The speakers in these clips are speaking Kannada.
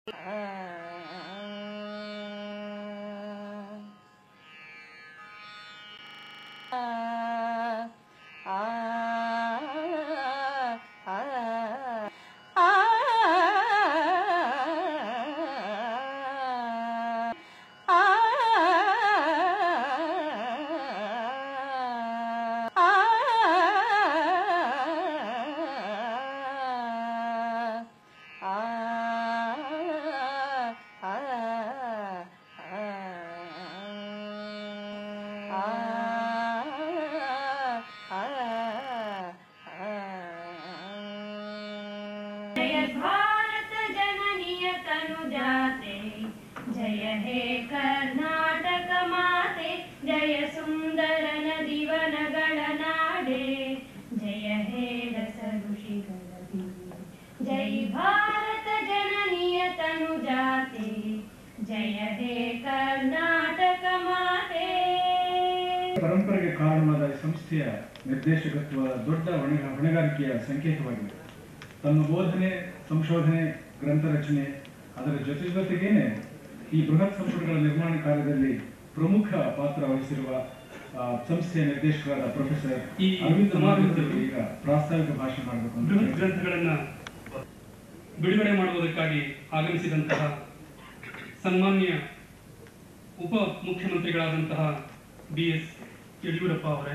जय भारत जननीय तनुजाते जय हे कर्नाटक माते जय सुन्दर नदिवनಗಳ ನಾಡೆ ಜಯ ಹೇ ರಸ ಋಷಿಗಳ ಬೀಡೆ. ಜೈ ಭಾರತ ಜನನಿಯ ತನುಜಾತೆ ಜಯ ಹೇ ಕರ್ನಾಟಕ ಮಾತೆ ಪರಂಪರೆಗೆ ಕಾರಣವಾದ ಈ ಸಂಸ್ಥೆಯ ನಿರ್ದೇಶಕತ್ವ ದೊಡ್ಡ ಹೊಣೆ ಹೊಣೆಗಾರಿಕೆಯ ಸಂಕೇತವಾಗಿದೆ ತಮ್ಮ ಬೋಧನೆ ಸಂಶೋಧನೆ ಗ್ರಂಥ ರಚನೆ ಅದರ ಜೊತೆ ಜೊತೆಗೇನೆ ಈ ಬೃಹತ್ ಸಂಪುಟಗಳ ನಿರ್ಮಾಣ ಕಾರ್ಯದಲ್ಲಿ ಪ್ರಮುಖ ಪಾತ್ರ ವಹಿಸಿರುವ ಆ, ಸಂಸ್ಥೆಯ ನಿರ್ದೇಶಕರಾದ ಪ್ರೊಫೆಸರ್ ಈ ಅರವಿಂದ್ ಸಮಾರಂಭದಲ್ಲಿ ಈಗ ಪ್ರಾಸ್ತಾವಿಕ ಭಾಷಣ ಮಾಡಬೇಕು ಅಂತ ಬೃಹತ್ ಕೇಳ್ತೀನಿ. ಗ್ರಂಥಗಳನ್ನ ಬಿಡುಗಡೆ ಮಾಡುವುದಕ್ಕಾಗಿ ಆಗಮಿಸಿದಂತಹ ಸನ್ಮಾನ್ಯ ಉಪ ಮುಖ್ಯಮಂತ್ರಿಗಳಾದಂತಹ ಬಿ ಎಸ್ ಯಡಿಯೂರಪ್ಪ ಅವರೇ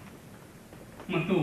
ಮತ್ತು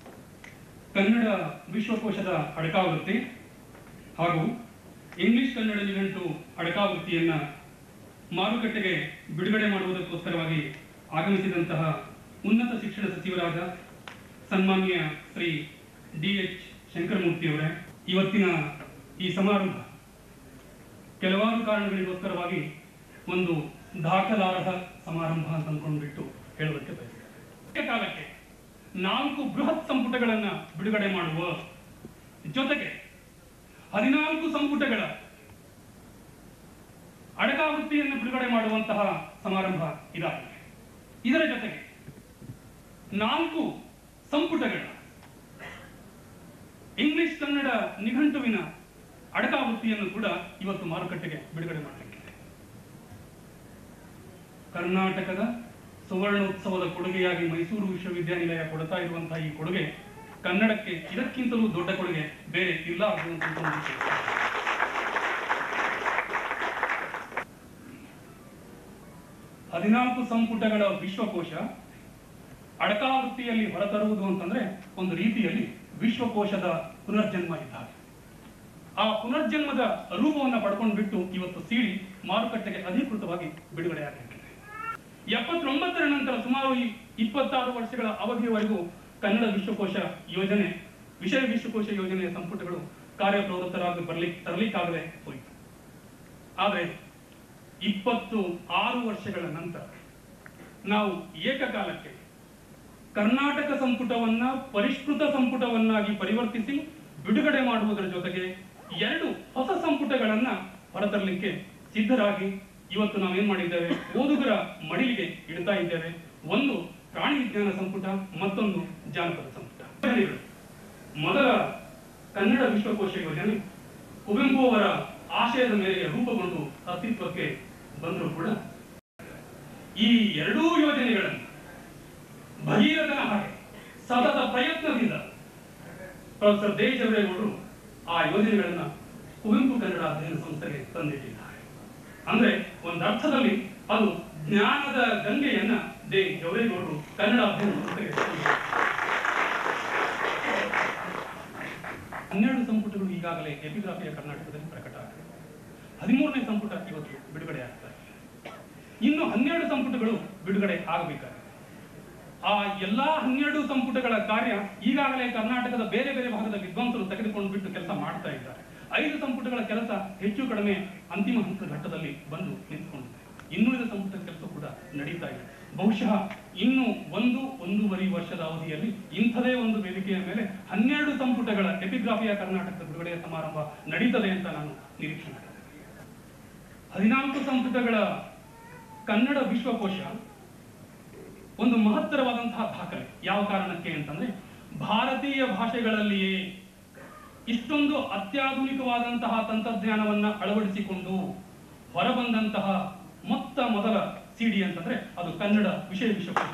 ಕನ್ನಡ ವಿಶ್ವಕೋಶದ ಅಡಕಾವೃತ್ತಿ ಹಾಗೂ ಇಂಗ್ಲಿಷ್ ಕನ್ನಡ ನಿಘಂಟು ಅಡಕಾವೃತ್ತಿಯನ್ನ ಮಾರುಕಟ್ಟೆಗೆ ಬಿಡುಗಡೆ ಮಾಡುವುದಕ್ಕೋಸ್ಕರವಾಗಿ ಆಗಮಿಸಿದಂತಹ ಉನ್ನತ ಶಿಕ್ಷಣ ಸಚಿವರಾದ ಸನ್ಮಾನ್ಯ ಶ್ರೀ ಡಿ ಎಚ್ ಶಂಕರಮೂರ್ತಿ ಅವರೇ ಇವತ್ತಿನ ಈ ಸಮಾರಂಭ ಕೆಲವಾರು ಕಾರಣಗಳಿಗೋಸ್ಕರವಾಗಿ ಒಂದು ದಾಖಲಾರ್ಹ ಸಮಾರಂಭ ಅಂತ ಅಂದ್ಕೊಂಡ್ಬಿಟ್ಟು ಹೇಳೋದಕ್ಕೆ ಬಯಸ್ತೇನೆ ಕಾಲಕ್ಕೆ ನಾಲ್ಕು ಬೃಹತ್ ಸಂಪುಟಗಳನ್ನ ಬಿಡುಗಡೆ ಮಾಡುವ ಜೊತೆಗೆ ಹದಿನಾಲ್ಕು ಸಂಪುಟಗಳ ಅಡಕಾವೃತ್ತಿಯನ್ನು ಬಿಡುಗಡೆ ಮಾಡುವಂತಹ ಸಮಾರಂಭ ಇದಾಗಿದೆ ಇದರ ಜೊತೆಗೆ ನಾಲ್ಕು ಸಂಪುಟಗಳ ಇಂಗ್ಲಿಷ್ ಕನ್ನಡ ನಿಘಂಟುವಿನ ಅಡಕಾವೃತ್ತಿಯನ್ನು ಕೂಡ ಇವತ್ತು ಮಾರುಕಟ್ಟೆಗೆ ಬಿಡುಗಡೆ ಮಾಡಲಿಕ್ಕಿದೆ ಕರ್ನಾಟಕದ ಸುವರ್ಣೋತ್ಸವದ ಕೊಡುಗೆಯಾಗಿ ಮೈಸೂರು ವಿಶ್ವವಿದ್ಯಾನಿಲಯ ಕೊಡ್ತಾ ಇರುವಂತಹ ಈ ಕೊಡುಗೆ ಕನ್ನಡಕ್ಕೆ ಇದಕ್ಕಿಂತಲೂ ದೊಡ್ಡ ಕೊಡುಗೆ ಬೇರೆ ಇಲ್ಲ ಅಂತ ಅಂದ್ಕೊಂಡಿದ್ದೇನೆ. ಹದಿನಾಲ್ಕು ಸಂಪುಟಗಳ ವಿಶ್ವಕೋಶ ಅಡಕಾವೃತ್ತಿಯಲ್ಲಿ ಹೊರತರುವುದು ಅಂತಂದ್ರೆ ಒಂದು ರೀತಿಯಲ್ಲಿ ವಿಶ್ವಕೋಶದ ಪುನರ್ಜನ್ಮ ಇದ್ದಾಗ ಆ ಪುನರ್ಜನ್ಮದ ರೂಪವನ್ನು ಪಡ್ಕೊಂಡು ಬಿಟ್ಟು ಇವತ್ತು ಸೀಳಿ ಮಾರುಕಟ್ಟೆಗೆ ಅಧಿಕೃತವಾಗಿ ಬಿಡುಗಡೆ ಆಗಲಿಕ್ಕಿದೆ ಎಪ್ಪತ್ತೊಂಬತ್ತರ ನಂತರ ಸುಮಾರು ಈ ಇಪ್ಪತ್ತಾರು ವರ್ಷಗಳ ಅವಧಿಯವರೆಗೂ ಕನ್ನಡ ವಿಶ್ವಕೋಶ ಯೋಜನೆ ವಿಷಯ ವಿಶ್ವಕೋಶ ಯೋಜನೆಯ ಸಂಪುಟಗಳು ಕಾರ್ಯಪ್ರವೃತ್ತರಾಗಿ ಬರ್ಲಿಕ್ಕೆ ತರಲಿಕ್ಕಾಗದೆ ಹೋಯಿತು ಆದರೆ ಇಪ್ಪತ್ತು ಆರು ವರ್ಷಗಳ ನಂತರ ನಾವು ಏಕಕಾಲಕ್ಕೆ ಕರ್ನಾಟಕ ಸಂಪುಟವನ್ನ ಪರಿಷ್ಕೃತ ಸಂಪುಟವನ್ನಾಗಿ ಪರಿವರ್ತಿಸಿ ಬಿಡುಗಡೆ ಮಾಡುವುದರ ಜೊತೆಗೆ ಎರಡು ಹೊಸ ಸಂಪುಟಗಳನ್ನ ಹೊರತರಲಿಕ್ಕೆ ಸಿದ್ಧರಾಗಿ ಇವತ್ತು ನಾವೇನ್ ಮಾಡಿದ್ದೇವೆ ಓದುಗರ ಮಡಿಲಿಗೆ ಇಡ್ತಾ ಇದ್ದೇವೆ ಒಂದು ಪ್ರಾಣಿ ವಿಜ್ಞಾನ ಸಂಪುಟ ಮತ್ತೊಂದು ಜಾನಪದ ಸಂಪುಟ ಯೋಜನೆಗಳು. ಮೊದಲ ಕನ್ನಡ ವಿಶ್ವಕೋಶ ಯೋಜನೆ ಕುವೆಂಪು ಅವರ ಆಶಯದ ಮೇರೆಗೆ ರೂಪುಗೊಂಡು ಅಸ್ತಿತ್ವಕ್ಕೆ ಬಂದರೂ ಕೂಡ ಈ ಎರಡೂ ಯೋಜನೆಗಳನ್ನು ಭಗೀರಥನ ಹಾಗೆ ಸತತ ಪ್ರಯತ್ನದಿಂದ ಪ್ರೊಫೆಸರ್ ದೇಶವರೇಗೌಡರು ಆ ಯೋಜನೆಗಳನ್ನ ಕುವೆಂಪು ಕನ್ನಡ ಅಧ್ಯಯನ ಸಂಸ್ಥೆಗೆ ತಂದಿಟ್ಟಿದ್ದಾರೆ ಅಂದ್ರೆ ಒಂದು ಅರ್ಥದಲ್ಲಿ ಅದು ಜ್ಞಾನದ ಗಂಗೆಯನ್ನ ದೇ ಜವರೇಗೌಡರು ಕನ್ನಡ ಅಧ್ಯಯನ ಸಂಸ್ಥೆಗೆ ತಂದಿದ್ದಾರೆ. ಹನ್ನೆರಡು ಸಂಪುಟಗಳು ಈಗಾಗಲೇ ಎಪಿಗ್ರಾಫಿಯ ಕರ್ನಾಟಕದಲ್ಲಿ ಪ್ರಕಟ ಆಗಿದೆ ಹದಿಮೂರನೇ ಸಂಪುಟ ಇವತ್ತು ಬಿಡುಗಡೆ ಆಗ್ತಾ ಇದೆ ಇನ್ನು ಹನ್ನೆರಡು ಸಂಪುಟಗಳು ಬಿಡುಗಡೆ ಆಗಬೇಕಾಗಿದೆ ಆ ಎಲ್ಲಾ ಹನ್ನೆರಡು ಸಂಪುಟಗಳ ಕಾರ್ಯ ಈಗಾಗಲೇ ಕರ್ನಾಟಕದ ಬೇರೆ ಬೇರೆ ಭಾಗದ ವಿದ್ವಾಂಸರು ತೆಗೆದುಕೊಂಡು ಬಿಟ್ಟು ಕೆಲಸ ಮಾಡ್ತಾ ಇದ್ದಾರೆ ಐದು ಸಂಪುಟಗಳ ಕೆಲಸ ಹೆಚ್ಚು ಕಡಿಮೆ ಅಂತಿಮ ಹಂತದ ಘಟ್ಟದಲ್ಲಿ ಬಂದು ನಿಂತ್ಕೊಂಡಿದೆ ಇನ್ನುಳಿದ ಸಂಪುಟದ ಕೆಲಸ ಕೂಡ ನಡೀತಾ ಇದೆ ಬಹುಶಃ ಇನ್ನು ಒಂದು ಒಂದೂವರೆ ವರ್ಷದ ಅವಧಿಯಲ್ಲಿ ಇಂಥದೇ ಒಂದು ವೇದಿಕೆಯ ಮೇಲೆ ಹನ್ನೆರಡು ಸಂಪುಟಗಳ ಎಪಿಗ್ರಾಫಿಯ ಕರ್ನಾಟಕದ ಬಿಡುಗಡೆಯ ಸಮಾರಂಭ ನಡೀತದೆ ಅಂತ ನಾನು ನಿರೀಕ್ಷೆ ಮಾಡಿದೆ ಹದಿನಾಲ್ಕು ಸಂಪುಟಗಳ ಕನ್ನಡ ವಿಶ್ವಕೋಶ ಒಂದು ಮಹತ್ತರವಾದಂತಹ ದಾಖಲೆ ಯಾವ ಕಾರಣಕ್ಕೆ ಅಂತಂದ್ರೆ ಭಾರತೀಯ ಭಾಷೆಗಳಲ್ಲಿಯೇ ಇಷ್ಟೊಂದು ಅತ್ಯಾಧುನಿಕವಾದಂತಹ ತಂತ್ರಜ್ಞಾನವನ್ನ ಅಳವಡಿಸಿಕೊಂಡು ಹೊರಬಂದಂತಹ ಮೊತ್ತ ಮೊದಲ ಸಿಡಿ ಅಂತಂದ್ರೆ ಅದು ಕನ್ನಡ ವಿಷಯ ವಿಶ್ವಕೋಶ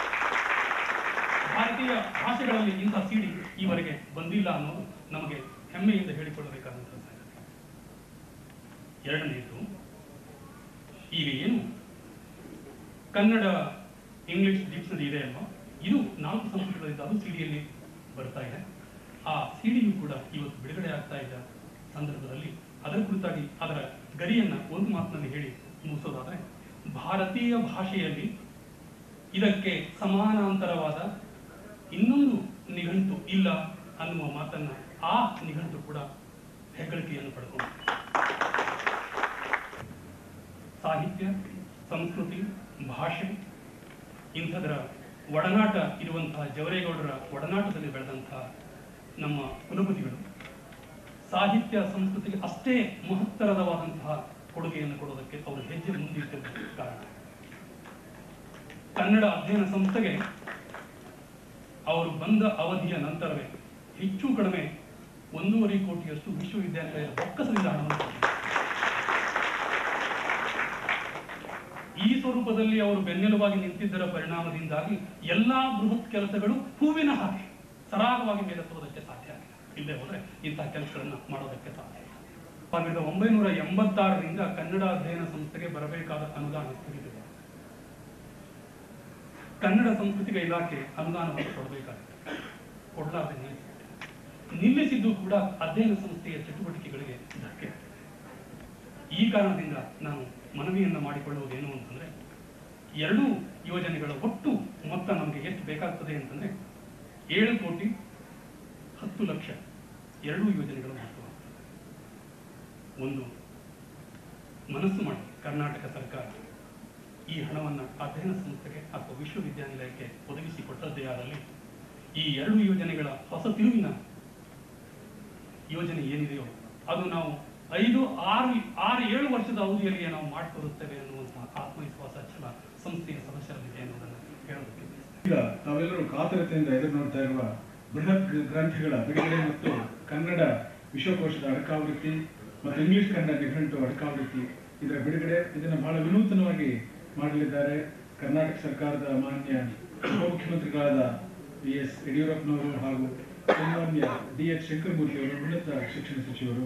ಭಾರತೀಯ ಭಾಷೆಗಳಲ್ಲಿ ಇಂತಹ ಸಿಡಿ ಈವರೆಗೆ ಬಂದಿಲ್ಲ ಅನ್ನೋದು ನಮಗೆ ಹೆಮ್ಮೆಯಿಂದ ಹೇಳಿಕೊಳ್ಳಬೇಕಾದಂತಹ ಸಂಗತಿ ಎರಡನೆಯದು ಈಗ ಏನು ಕನ್ನಡ ಇಂಗ್ಲಿಷ್ ಡಿಕ್ಷನರಿ ಇದೆ ಅಲ್ವಾ ಇದು ನಾಲ್ಕು ಸಂಸ್ಕೃತಗಳಿಂದ ಅದು ಸಿಡಿಯಲ್ಲಿ ಬರ್ತಾ ಇದೆ ಆ ಸಿಡಿಯು ಕೂಡ ಇವತ್ತು ಬಿಡುಗಡೆ ಆಗ್ತಾ ಇದ್ದ ಸಂದರ್ಭದಲ್ಲಿ ಅದರ ಕುರಿತಾಗಿ ಅದರ ಗರಿಯನ್ನ ಒಂದು ಮಾತಿನಲ್ಲಿ ಹೇಳಿ ಮುಗಿಸೋದಾದ್ರೆ ಭಾರತೀಯ ಭಾಷೆಯಲ್ಲಿ ಇದಕ್ಕೆ ಸಮಾನಾಂತರವಾದ ಇನ್ನೊಂದು ನಿಘಂಟು ಇಲ್ಲ ಅನ್ನುವ ಮಾತನ್ನ ಆ ನಿಘಂಟು ಕೂಡ ಹೆಗ್ಗಳಿಕೆಯನ್ನು ಪಡ್ಕೊಂಡು ಸಾಹಿತ್ಯ ಸಂಸ್ಕೃತಿ ಭಾಷೆ ಇಂಥದರ ಒಡನಾಟ ಇರುವಂತಹ ಜವರೇಗೌಡರ ಒಡನಾಟದಲ್ಲಿ ಬೆಳೆದಂತಹ ನಮ್ಮ ಕುಲಪತಿಗಳು ಸಾಹಿತ್ಯ ಸಂಸ್ಕೃತಿಗೆ ಅಷ್ಟೇ ಮಹತ್ತರವಾದಂತಹ ಕೊಡುಗೆಯನ್ನು ಕೊಡೋದಕ್ಕೆ ಅವರು ಹೆಜ್ಜೆ ಮುಂದಿಟ್ಟಿದ್ದ ಕಾರಣ ಕನ್ನಡ ಅಧ್ಯಯನ ಸಂಸ್ಥೆಗೆ ಅವರು ಬಂದ ಅವಧಿಯ ನಂತರವೇ ಹೆಚ್ಚು ಕಡಿಮೆ ಒಂದೂವರೆ ಕೋಟಿಯಷ್ಟು ವಿಶ್ವವಿದ್ಯಾನಿಲಯದ ಬೊಕ್ಕಸದಿಂದ ಹಣವನ್ನು ಕೊಟ್ಟಿದ್ದಾರೆ. ಈ ಸ್ವರೂಪದಲ್ಲಿ ಅವರು ಬೆನ್ನೆಲುಬಾಗಿ ನಿಂತಿದ್ದರ ಪರಿಣಾಮದಿಂದಾಗಿ ಎಲ್ಲಾ ಬೃಹತ್ ಕೆಲಸಗಳು ಹೂವಿನ ಹಾಗೆ ಸರಾಗವಾಗಿ ಮೇಲೆತ್ತುವುದಕ್ಕೆ ಸಾಧ್ಯ ಆಗಿದೆ ಇಲ್ಲದೆ ಹೋದ್ರೆ ಇಂತಹ ಕೆಲಸಗಳನ್ನ ಮಾಡೋದಕ್ಕೆ ಸಾಧ್ಯ ಇಲ್ಲ ಸಾವಿರದ ಒಂಬೈನೂರ ಎಂಬತ್ತಾರರಿಂದ ಕನ್ನಡ ಅಧ್ಯಯನ ಸಂಸ್ಥೆಗೆ ಬರಬೇಕಾದ ಅನುದಾನ ಸ್ಥಗಿತಗೊಂಡಿದೆ ಕನ್ನಡ ಸಂಸ್ಕೃತಿಕ ಇಲಾಖೆ ಅನುದಾನವನ್ನು ಕೊಡಬೇಕಾಗಿದೆ ಕೊಡಲಾರದೆ ನಿಲ್ಲಿಸಿದೆ ನಿಲ್ಲಿಸಿದ್ದು ಕೂಡ ಅಧ್ಯಯನ ಸಂಸ್ಥೆಯ ಚಟುವಟಿಕೆಗಳಿಗೆ ಧಕ್ಕೆ ಈ ಕಾರಣದಿಂದ ನಾನು ಮನವಿಯನ್ನ ಮಾಡಿಕೊಳ್ಳುವುದೇನು ಅಂತಂದ್ರೆ ಎರಡೂ ಯೋಜನೆಗಳ ಒಟ್ಟು ಮೊತ್ತ ನಮಗೆ ಎಷ್ಟು ಬೇಕಾಗ್ತದೆ ಅಂತಂದ್ರೆ ಏಳು ಕೋಟಿ ಹತ್ತು ಲಕ್ಷ ಎರಡೂ ಯೋಜನೆಗಳ ಮೊತ್ತ ಒಂದು ಮನಸ್ಸು ಮಾಡಿ ಕರ್ನಾಟಕ ಸರ್ಕಾರ ಈ ಹಣವನ್ನು ಅಧ್ಯಯನ ಸಂಸ್ಥೆಗೆ ಅಥವಾ ವಿಶ್ವವಿದ್ಯಾನಿಲಯಕ್ಕೆ ಒದಗಿಸಿಕೊಟ್ಟದ್ದೇ ಆದಲ್ಲಿ ಈ ಎರಡು ಯೋಜನೆಗಳ ಹೊಸ ತಿರುವಿನ ಯೋಜನೆ ಏನಿದೆಯೋ ಅದು ನಾವು ಐದು ಆರು ಆರು ಏಳು ವರ್ಷದ ಅವಧಿಯಲ್ಲಿಯೇ ನಾವು ಮಾಡಿಕೊಡುತ್ತೇವೆ ಅನ್ನುವಂತಹ ಆತ್ಮವಿಶ್ವಾಸ ಛಲ ಸಂಸ್ಥೆಯ ಸದಸ್ಯರಲ್ಲಿದೆ ಅನ್ನೋದನ್ನು ಹೇಳೋದಕ್ಕೆ ಬಯಸ್ತೇನೆ. ಈಗ ತಾವೆಲ್ಲರೂ ಕಾತರತೆಯಿಂದ ಎದುರು ನೋಡ್ತಾ ಇರುವ ಬೃಹತ್ ಗ್ರಂಥಗಳ ಬಿಡುಗಡೆ ಮತ್ತು ಕನ್ನಡ ವಿಶ್ವಕೋಶದ ಅಡಕಾವೃತ್ತಿ ಮತ್ತು ಇಂಗ್ಲಿಷ್ ಕನ್ನಡ ನಿಘಂಟು ಅಡಕಾವೃತ್ತಿ ಇದರ ಬಿಡುಗಡೆ ಇದನ್ನು ಬಹಳ ವಿನೂತನವಾಗಿ ಮಾಡಲಿದ್ದಾರೆ ಕರ್ನಾಟಕ ಸರ್ಕಾರದ ಮಾನ್ಯ ಉಪಮುಖ್ಯಮಂತ್ರಿಗಳಾದ ಬಿ ಎಸ್ ಯಡಿಯೂರಪ್ಪನವರು ಹಾಗೂ ಸನ್ಮಾನ್ಯ ಡಿ ಎಚ್ ಶಂಕರಮೂರ್ತಿ ಅವರು ಉನ್ನತ ಶಿಕ್ಷಣ ಸಚಿವರು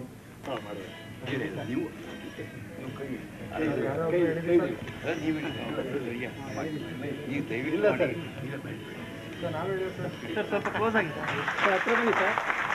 ಈಗ ದಯವಿಟ್ಟು ಮಾಡಿ. ಸರ್ ಸ್ವಲ್ಪ ಕ್ಲೋಸ್ ಆಗಿ ಸರ್ ಹತ್ರ ಬನ್ನಿ ಸರ್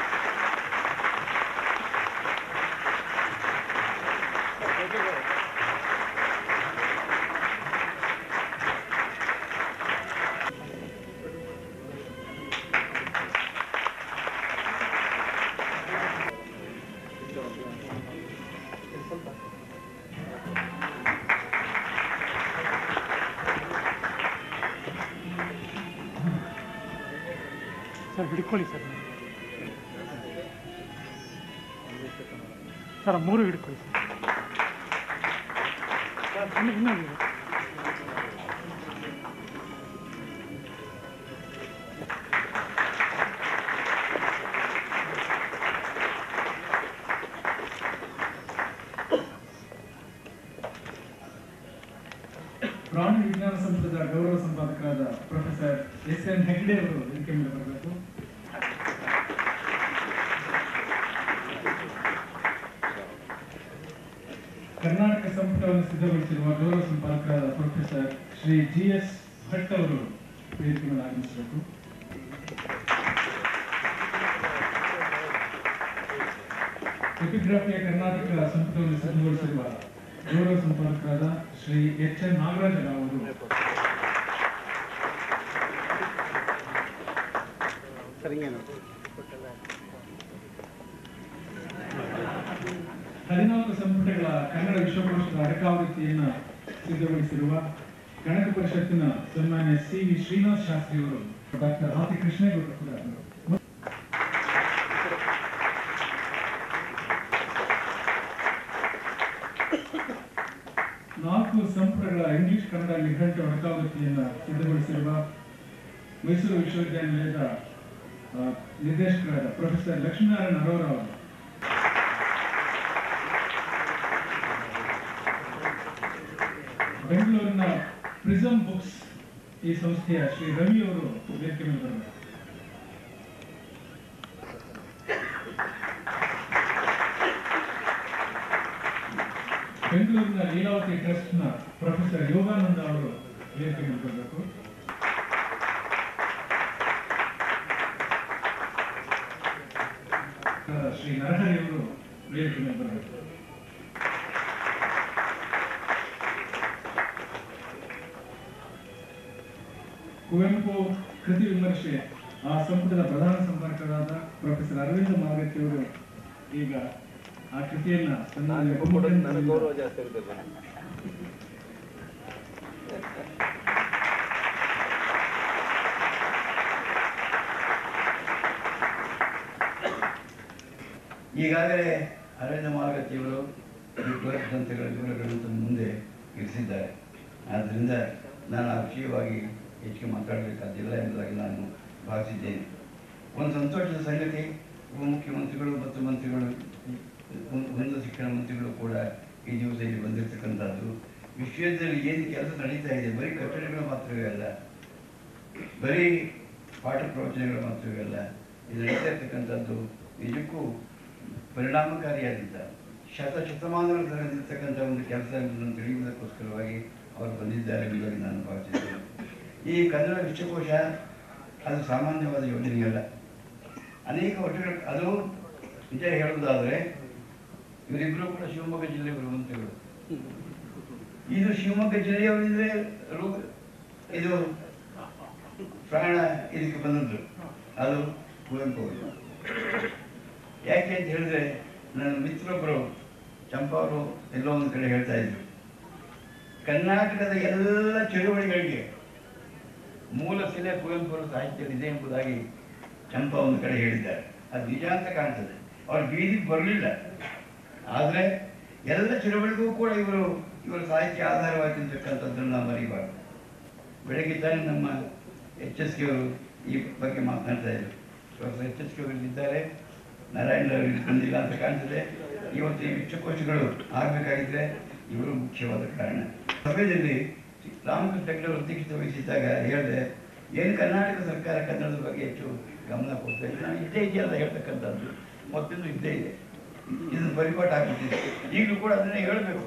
ಸರ್ ಹಿಡ್ಕೊಳ್ಳಿ ಸರ್ ಸರ್ ಮೂರು ಹಿಡ್ಕೊಳ್ಳಿ ಸರ್ ಇನ್ನು ಇನ್ನೊಂದು ಪ್ರಾಣಿ ವಿಜ್ಞಾನ ಸಂಸ್ಥೆದ ಗೌರವ ಸಂಪಾದಕರಾದ ಪ್ರೊಫೆಸರ್ ಎಸ್ ಎನ್ ಹೆಗ್ಡೆ ಅವರು ವೇದಿಕೆ ಮೇಲೆ ಬರಬೇಕು ಕರ್ನಾಟಕ ಸಂಪುಟವನ್ನು ಸಿದ್ಧಗೊಳಿಸಿರುವ ಗೌರವ ಸಂಪಾದಕರಾದ professor Shri G S Bhat ಅವರು ವೇದಿಕೆ ಮೇಲೆ ಆಗಮಿಸಬೇಕು ಎಪಿಗ್ರಾಫಿಯ ಕರ್ನಾಟಕ ಸಂಪುಟವನ್ನು ಸಿದ್ಧಗೊಳಿಸಿರುವ ಗೌರವ ಸಂಪಾದಕರಾದ ಶ್ರೀ ಎಚ್ ಎನ್ ನಾಗರಾಜ ರಾವ್ ಅವರು ಸರ್ ಹಿಂಗೇನು ಹದಿನಾಲ್ಕು ಸಂಪುಟಗಳ ಕನ್ನಡ ವಿಶ್ವಕೋಶದ ಅಡಕಾವೃತ್ತಿಯನ್ನು ಸಿದ್ಧಗೊಳಿಸಿರುವ ಗಣಕ ಪರಿಷತ್ತಿನ ಸನ್ಮಾನ್ಯ ಸಿ ವಿ ಶ್ರೀನಿವಾಸ್ ಶಾಸ್ತ್ರಿ ಅವರು ಡಾಕ್ಟರ್ ಆತಿ ಕೃಷ್ಣೇಗೌಡರು ಕೂಡ ಅವರು. ನಾಲ್ಕು ಸಂಪುಟಗಳ ಇಂಗ್ಲಿಷ್ ಕನ್ನಡ ನಿಘಂಟು ಅಡಕಾವೃತ್ತಿಯನ್ನು ಸಿದ್ಧಗೊಳಿಸಿರುವ ಮೈಸೂರು ವಿಶ್ವವಿದ್ಯಾನಿಲಯದ ಆ, ನಿರ್ದೇಶಕರಾದ ಪ್ರೊಫೆಸರ್ ಲಕ್ಷ್ಮೀನಾರಾಯಣ ಅರೋರ ಅವರು ಬೆಂಗಳೂರಿನ ಪ್ರಿಸಮ್ ಬುಕ್ಸ್ ಈ ಸಂಸ್ಥೆಯ ಶ್ರೀ ರವಿ ಅವರು ವೇದಿಕೆ ಮೇಲೆ ಬರಬೇಕು ಬೆಂಗಳೂರಿನ ಲೀಲಾವತಿ ಟ್ರಸ್ಟ್ನ ಪ್ರೊಫೆಸರ್ ಯೋಗಾನಂದ ಅವರು ವೇದಿಕೆ ಮೇಲೆ ಬರಬೇಕು ಶ್ರೀ ನರಹರಿ ಅವರು ವೇದಿಕೆ ಮೇಲೆ ಬರಬೇಕು ಕುವೆಂಪು ಕೃತಿ ವಿಮರ್ಶೆ ಆ ಸಂಪುಟದ ಪ್ರಧಾನ ಸಂಪರ್ಕರಾದ ಪ್ರೊಫೆಸರ್ ಅರವಿಂದ ಮಾಗತಿ ಅವರು ಈಗ ಆ ಕೃತಿಯನ್ನ ತನ್ನ ಕೊಡೋದು ನನಗೆ ಗೌರವ ಜಾಸ್ತಿ ಇರ್ತದೆ ಈಗಾಗಲೇ ಅರವಿಂದ ಮಾರ್ಗತಿಯವರು ವಿಪ್ಲವ ಗ್ರಂಥಗಳ ವಿವರಗಳನ್ನು ತಮ್ಮ ಮುಂದೆ ಇರಿಸಿದ್ದಾರೆ ಆದ್ದರಿಂದ ನಾನು ಆ ವಿಷಯವಾಗಿ ಹೆಚ್ಚಿಗೆ ಮಾತಾಡಬೇಕಾದಿಲ್ಲ ಎಂಬುದಾಗಿ ನಾನು ಭಾವಿಸಿದ್ದೇನೆ ಒಂದು ಸಂತೋಷದ ಸಂಗತಿ ಉಪಮುಖ್ಯಮಂತ್ರಿಗಳು ಮತ್ತು ಮಂತ್ರಿಗಳು ಉನ್- ಉನ್ನತ ಶಿಕ್ಷಣ ಮಂತ್ರಿಗಳು ಕೂಡ ಈ ದಿವಸ ಇಲ್ಲಿ ಬಂದಿರತಕ್ಕಂಥದ್ದು ವಿಶ್ವದಲ್ಲಿ ಏನು ಕೆಲಸ ನಡೀತಾ ಇದೆ ಬರೀ ಕಟ್ಟಡಗಳು ಮಾತ್ರವೇ ಅಲ್ಲ ಬರೀ ಪಾಠ ಪ್ರವಚನಗಳು ಮಾತ್ರವೇ ಅಲ್ಲ ಇದು ನಡೀತಾ ಇರ್ತಕ್ಕಂಥದ್ದು ನಿಜಕ್ಕೂ ಪರಿಣಾಮಕಾರಿಯಾಗಿದ್ದ ಶತ ಶತಮಾನಗಳ ತನಕ ನಿಲ್ತಕ್ಕಂಥ ಒಂದು ಕೆಲಸ ಎಂಬುದನ್ನು ತಿಳಿಯುವುದಕ್ಕೋಸ್ಕರವಾಗಿ ಅವರು ಬಂದಿದ್ದಾರೆ ಎಂಬುದಾಗಿ ನಾನು ಭಾವಿಸಿದ್ದೇನೆ ಈ ಕನ್ನಡ ವಿಶ್ವಕೋಶ ಅದು ಸಾಮಾನ್ಯವಾದ ಯೋಜನೆಯಲ್ಲ ಅನೇಕ ವರ್ಷಗಳ ಅದು ನಿಜ ಹೇಳುವುದಾದರೆ ಇವರಿಬ್ಬರು ಕೂಡ ಶಿವಮೊಗ್ಗ ಜಿಲ್ಲೆ ಬರುವಂತಗಳು ಇದು ಶಿವಮೊಗ್ಗ ಜಿಲ್ಲೆಯವರಿದ್ರೆ ರು- ಇದು ಪ್ರಾಣ ಇದಕ್ಕೆ ಬಂದದ್ದು ಅದು ಕುವೆಂಪು ಅವರು ಯಾಕೆ ಅಂತ ಹೇಳಿದ್ರೆ ನನ್ನ ಮಿತ್ರೊಬ್ಬರು ಚಂಪಾ ಅವರು ಎಲ್ಲೋ ಒಂದು ಕಡೆ ಹೇಳ್ತಾ ಇದ್ರು ಕರ್ನಾಟಕದ ಎಲ್ಲ ಚಳುವಳಿಗಳಿಗೆ ಮೂಲ ಶಿಲೆ ಕುವೆಂಪು ಅವರ ಸಾಹಿತ್ಯವಿದೆ ಎಂಬುದಾಗಿ ಚಂಪಾ ಒಂದು ಕಡೆ ಹೇಳಿದ್ದಾರೆ ಅದು ನಿಜ ಅಂತ ಕಾಣ್ತದೆ ಅವ್ರು ಬೀದಿಗೆ ಬರಲಿಲ್ಲ ಆದರೆ ಎಲ್ಲ ಚಳುವಳಿಗೂ ಕೂಡ ಇವರು ಇವರ ಸಾಹಿತ್ಯ ಆಧಾರವಾಗಿರ್ತಕ್ಕಂಥದ್ದನ್ನು ನಾವು ಮರಿಬಾರ್ದು ಬೆಳಗ್ಗೆ ತಾನೇ ನಮ್ಮ ಎಚ್ ಎಸ್ ಕೆ ಅವರು ಈ ಬಗ್ಗೆ ಮಾತನಾಡ್ತಾ ಇದ್ರು ಪ್ರೊಫೆಸರ್ ಎಚ್ ಎಸ್ ಕೆ ಅವರು ಇದ್ದಾರೆ ನಾರಾಯಣ ಅವರು ಇಲ್ಲಿ ಬಂದಿಲ್ಲ ಅಂತ ಕಾಣ್ತದೆ ಇವತ್ತು ಈ ವಿಶ್ವಕೋಶಗಳು ಆಗಬೇಕಾಗಿದ್ರೆ ಇವರು ಮುಖ್ಯವಾದ ಕಾರಣ ಸಭೆಯಲ್ಲಿ ರಾಮಕೃಷ್ಣ ಹೆಗಡೆ ಅವರು ಅಧ್ಯಕ್ಷತೆ ವಹಿಸಿದ್ದಾಗ ಹೇಳಿದೆ ಏನು ಕರ್ನಾಟಕ ಸರ್ಕಾರ ಕನ್ನಡದ ಬಗ್ಗೆ ಹೆಚ್ಚು ಗಮನ ಕೊಡ್ತಾ ಇದೆ ನಾನು ಇದ್ದೇ ಇದೆಯಲ್ಲ ಹೇಳ್ತಕ್ಕಂಥದ್ದು ಮೊದಲು ಇದ್ದೇ ಇದೆ ಇದನ್ನು ಪರಿಪಾಠ ಆಗ್ಬಿಟ್ಟಿದೆ ಈಗಲೂ ಕೂಡ ಅದನ್ನೇ ಹೇಳಬೇಕು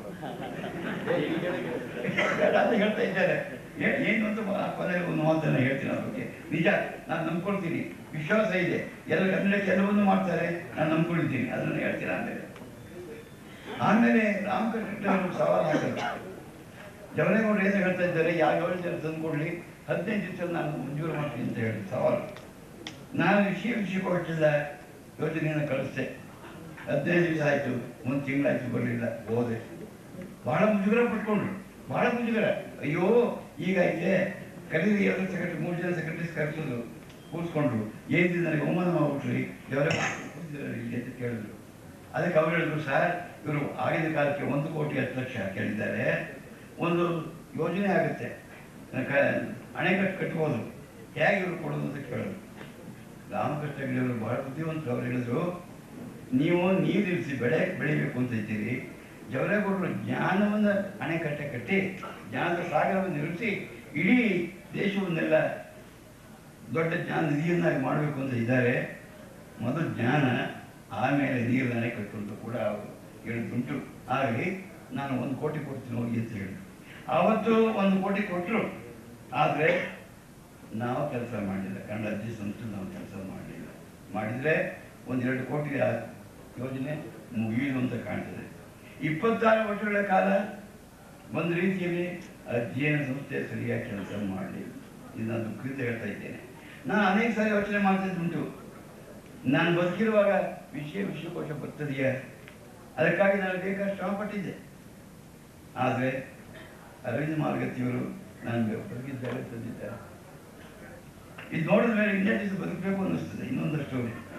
ಅಂತ ಹೇಳ್ತಾ ಇದ್ದಾರೆ ಏ- ಏನು ಅಂತ ಮ- ಕೊನೆಗೆ ಒಂದು ಮಾತನ್ನ ಹೇಳ್ತೀನಿ ಅದ್ರ ಬಗ್ಗೆ ನಿಜ ನಾನು ನಂಬ್ಕೊಳ್ತೀನಿ ವಿಶ್ವಾಸ ಇದೆ ಎಲ್ಲ ಕನ್ನಡ ಕೆಲವೊಂದು ಮಾಡ್ತಾರೆ ನಾನು ನಂಬ್ಕೊಂಡಿದ್ದೀನಿ ಅದನ್ನು ಹೇಳ್ತೀನಿ ಆಮೇಲೆ ಆಮೇಲೆ ರಾಮಕೃಷ್ಣ ಅವರು ಸವಾಲು ಹಾಕಿದ್ರು ಜವರೇಗೌಡರು ಏನು ಹೇಳ್ತಾ ಇದ್ದಾರೆ ಯಾವ ಯೋಜನೆ ತಂದುಕೊಡ್ಲಿ ಹದಿನೈದು ದಿವಸ ನಾನು ಮಂಜೂರು ಮಾಡ್ತೀನಿ ಅಂತ ಹೇಳಿ ಸವಾಲು ನಾನು ವಿಷಯ ವಿಷಯಕೋಶದ ಯೋಜನೆಯನ್ನು ಕಳಿಸ್ದೆ ಹದಿನೈದು ದಿವಸ ಆಯಿತು ಒಂದು ತಿಂಗಳಾಯ್ತು ಬರಲಿಲ್ಲ ಹೋದೆ ಬಹಳ ಮುಜುಗರ ಪಟ್ಕೊಂಡ್ರು ಬಹಳ ಮುಜುಗರ ಅಯ್ಯೋ ಈಗ ಐತೆ ಕರೀರಿ ಎರಡು ಸೆಕ್ರೆಟರಿ ಮೂರು ಜನ ಸೆಕ್ರೆಟರೀಸ್ ಕರೆಸೋದು ಕೂರಿಸ್ಕೊಂಡ್ರು ಏನಿದೆ ನನಗೆ ಅವಮಾನ ಮಾಡ್ಬಿಟ್ರಿ ಯಾವ್ಯಾವ ಇಲ್ಲಿ ಅಂತ ಕೇಳಿದ್ರು ಅದಕ್ಕೆ ಅವ್ರು ಹೇಳಿದ್ರು ಸರ್ ಇವರು ಆಗಿನ ಕಾಲಕ್ಕೆ ಒಂದು ಕೋಟಿ ಹತ್ತು ಲಕ್ಷ ಕೇಳಿದ್ದಾರೆ ಒಂದು ಯೋಜನೆ ಆಗುತ್ತೆ ಕ- ಅಣೆಕಟ್ಟು ಕಟ್ಬೋದು ಹೇಗೆ ಇವರು ಕೊಡೋದು ಅಂತ ಕೇಳಿದ್ರು ರಾಮಕೃಷ್ಣ ಹೆಗಡೆ ಅವರು ಬಹಳ ಬುದ್ಧಿವಂತರು ಅವ್ರು ಹೇಳಿದ್ರು ನೀವು ನೀರಿರಿಸಿ ಬೆಳೆ ಬೆಳಿಬೇಕು ಅಂತ ಇದ್ದೀರಿ ಜವರೇಗೌಡರು ಜ್ಞಾನವನ್ನು ಅಣೆಕಟ್ಟೆ ಕಟ್ಟಿ ಜ್ಞಾನದ ಸಾಗರವನ್ನು ಇರಿಸಿ ಇಡೀ ದೇಶವನ್ನೆಲ್ಲ ದೊಡ್ಡ ಜ್ಞಾನ ನಿಧಿಯನ್ನಾಗಿ ಮಾಡಬೇಕು ಅಂತ ಇದ್ದಾರೆ ಮೊದಲು ಜ್ಞಾನ ಆಮೇಲೆ ನೀರಿನ ಅಣೆಕಟ್ಟು ಅಂತ ಕೂಡ ಅವರು ಹೇಳಿದ್ದುಂಟು ಹಾಗೆ ನಾನು ಒಂದು ಕೋಟಿ ಕೊಡ್ತೀನಿ ಹೋಗಿ ಅಂತ ಹೇಳಿದ್ರು ಆವತ್ತು ಒಂದು ಕೋಟಿ ಕೊಟ್ಟರು ಆದರೆ ನಾವು ಕೆಲಸ ಮಾಡಲಿಲ್ಲ ಕನ್ನಡ ಅಜ್ಜಿ ಸಂಸ್ಥೆ ನಾವು ಕೆಲಸ ಮಾಡಲಿಲ್ಲ ಮಾಡಿದರೆ ಒಂದೆರಡು ಕೋಟಿ ಆ ಯೋಜನೆ ಮುಗಿಯುವುದು ಅಂತ ಕಾಣ್ತದೆ ಇಪ್ಪತ್ತಾರು ವರ್ಷಗಳ ಕಾಲ ಒಂದು ರೀತಿಯಲ್ಲಿ ಅಧ್ಯಯನ ಸಂಸ್ಥೆ ಸರಿಯಾಗಿ ಕೆಲಸ ಮಾಡಲಿಲ್ಲ ಇದು ನಾನು ದುಃಖದಿಂದ ಹೇಳ್ತಾ ಇದ್ದೇನೆ ನಾನು ಅನೇಕ ಸಾರಿ ಯೋಚನೆ ಮಾಡ್ತಿದ್ದುಂಟು ನಾನು ಬದುಕಿರುವಾಗ ವಿಷಯ ವಿಶ್ವಕೋಶ ಬರ್ತದೆಯಾ ಅದಕ್ಕಾಗಿ ನಾನು ಬೇಕಾದ ಶ್ರಮ ಪಟ್ಟಿದ್ದೆ ಆದರೆ ಅರವಿಂದ ಮಾರ್ಗತಿಯವರು ನಾನು ಬದುಕಿದ್ದಾರೆ ತಂದಿದ್ದಾರೆ ಇದು ನೋಡಿದ ಮೇಲೆ ಇಂಡಿಯಾ ದೇಶ ಬದುಕಬೇಕು ಅನ್ನಿಸ್ತದೆ ಇನ್ನೊಂದಷ್ಟು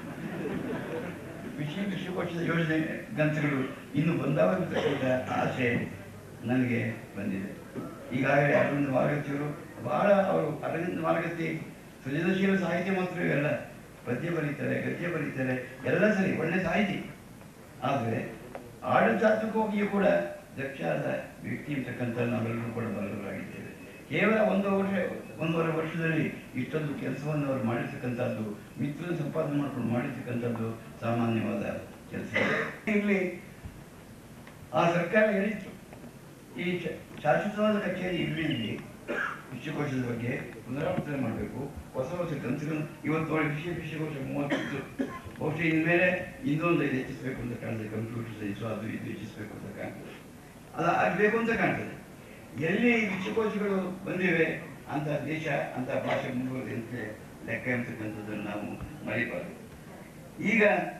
ವಿಷಯ ವಿಶ್ವಕೋಶದ ಯೋಜನೆ ಗ್ರಂಥಗಳು ಇನ್ನು ಬಂದಾಗಿರ್ತಕ್ಕಂಥ ಆಸೆ ನನಗೆ ಬಂದಿದೆ ಈಗಾಗಲೇ ಅರವಿಂದ ಮಾರ್ಗತಿಯವರು ಬಹಳ ಅವರು ಅರವಿಂದ ಮಾರ್ಗತಿ ಸೃಜನಶೀಲ ಸಾಹಿತ್ಯ ಮಾತ್ರವೇ ಅಲ್ಲ ಪದ್ಯ ಬರೀತಾರೆ ಗದ್ಯ ಬರೀತಾರೆ ಎಲ್ಲ ಸರಿ ಒಳ್ಳೆ ಸಾಹಿತಿ ಆದರೆ ಆಡಳಿತಾತ್ಮಕವಾಗಿಯೂ ಕೂಡ ದಕ್ಷಾದ ವ್ಯಕ್ತಿ ಇರ್ತಕ್ಕಂಥ ನಾವೆಲ್ಲರೂ ಕೂಡ ಬಲ್ಲವರಾಗಿದ್ದೇವೆ ಕೇವಲ ಒಂದು ವರ್ಷ ಒಂದೂವರೆ ವರ್ಷದಲ್ಲಿ ಇಷ್ಟೊಂದು ಕೆಲಸವನ್ನು ಅವರು ಮಾಡಿರ್ತಕ್ಕಂಥದ್ದು ಮಿತ್ರ ಸಂಪಾದನೆ ಮಾಡ್ಕೊಂಡು ಮಾಡಿರ್ತಕ್ಕಂಥದ್ದು ಸಾಮಾನ್ಯವಾದ ಕೆಲಸ ಇರಲಿ ಆ ಸರ್ಕಾರ ಹೇಳಿತ್ತು ಈ ಶ- ಶಾಶ್ವತವಾದ ಕಚೇರಿ ಇರಲಿ ಇಲ್ಲಿ ವಿಶ್ವಕೋಶದ ಬಗ್ಗೆ ಪುನರಾವರ್ತನೆ ಮಾಡಬೇಕು ಹೊಸ ಹೊಸ ಕನಸುಗಳು ಇವತ್ತು ನೋಡಿ ವಿಶ್ವ ವಿಶ್ವಕೋಶ ಮೂವತ್ತಿತ್ತು ಬಹುಶಃ ಇನ್ಮೇಲೆ ಇನ್ನೊಂದು ಐದು ಹೆಚ್ಚಿಸಬೇಕು ಅಂತ ಕಾಣ್ತದೆ ಕಂಪ್ಯೂಟರ್ ಸೈನ್ಸು ಅದು ಇದು ಹೆಚ್ಚಿಸಬೇಕು ಅಂತ ಕಾಣ್ತದೆ ಅದು ಆಗಬೇಕು ಅಂತ ಕಾಣ್ತದೆ ಎಲ್ಲಿ ವಿಶ್ವಕೋಶಗಳು ಬಂದಿವೆ ಅಂತ ದೇಶ ಅಂತ ಭಾಷೆ ಮುಂದುವರೆದ ಅಂತ ಲೆಕ್ಕ ಎಂತಕ್ಕಂಥದ್ದನ್ನು ನಾವು ಮರಿಬಾರದು ಈಗ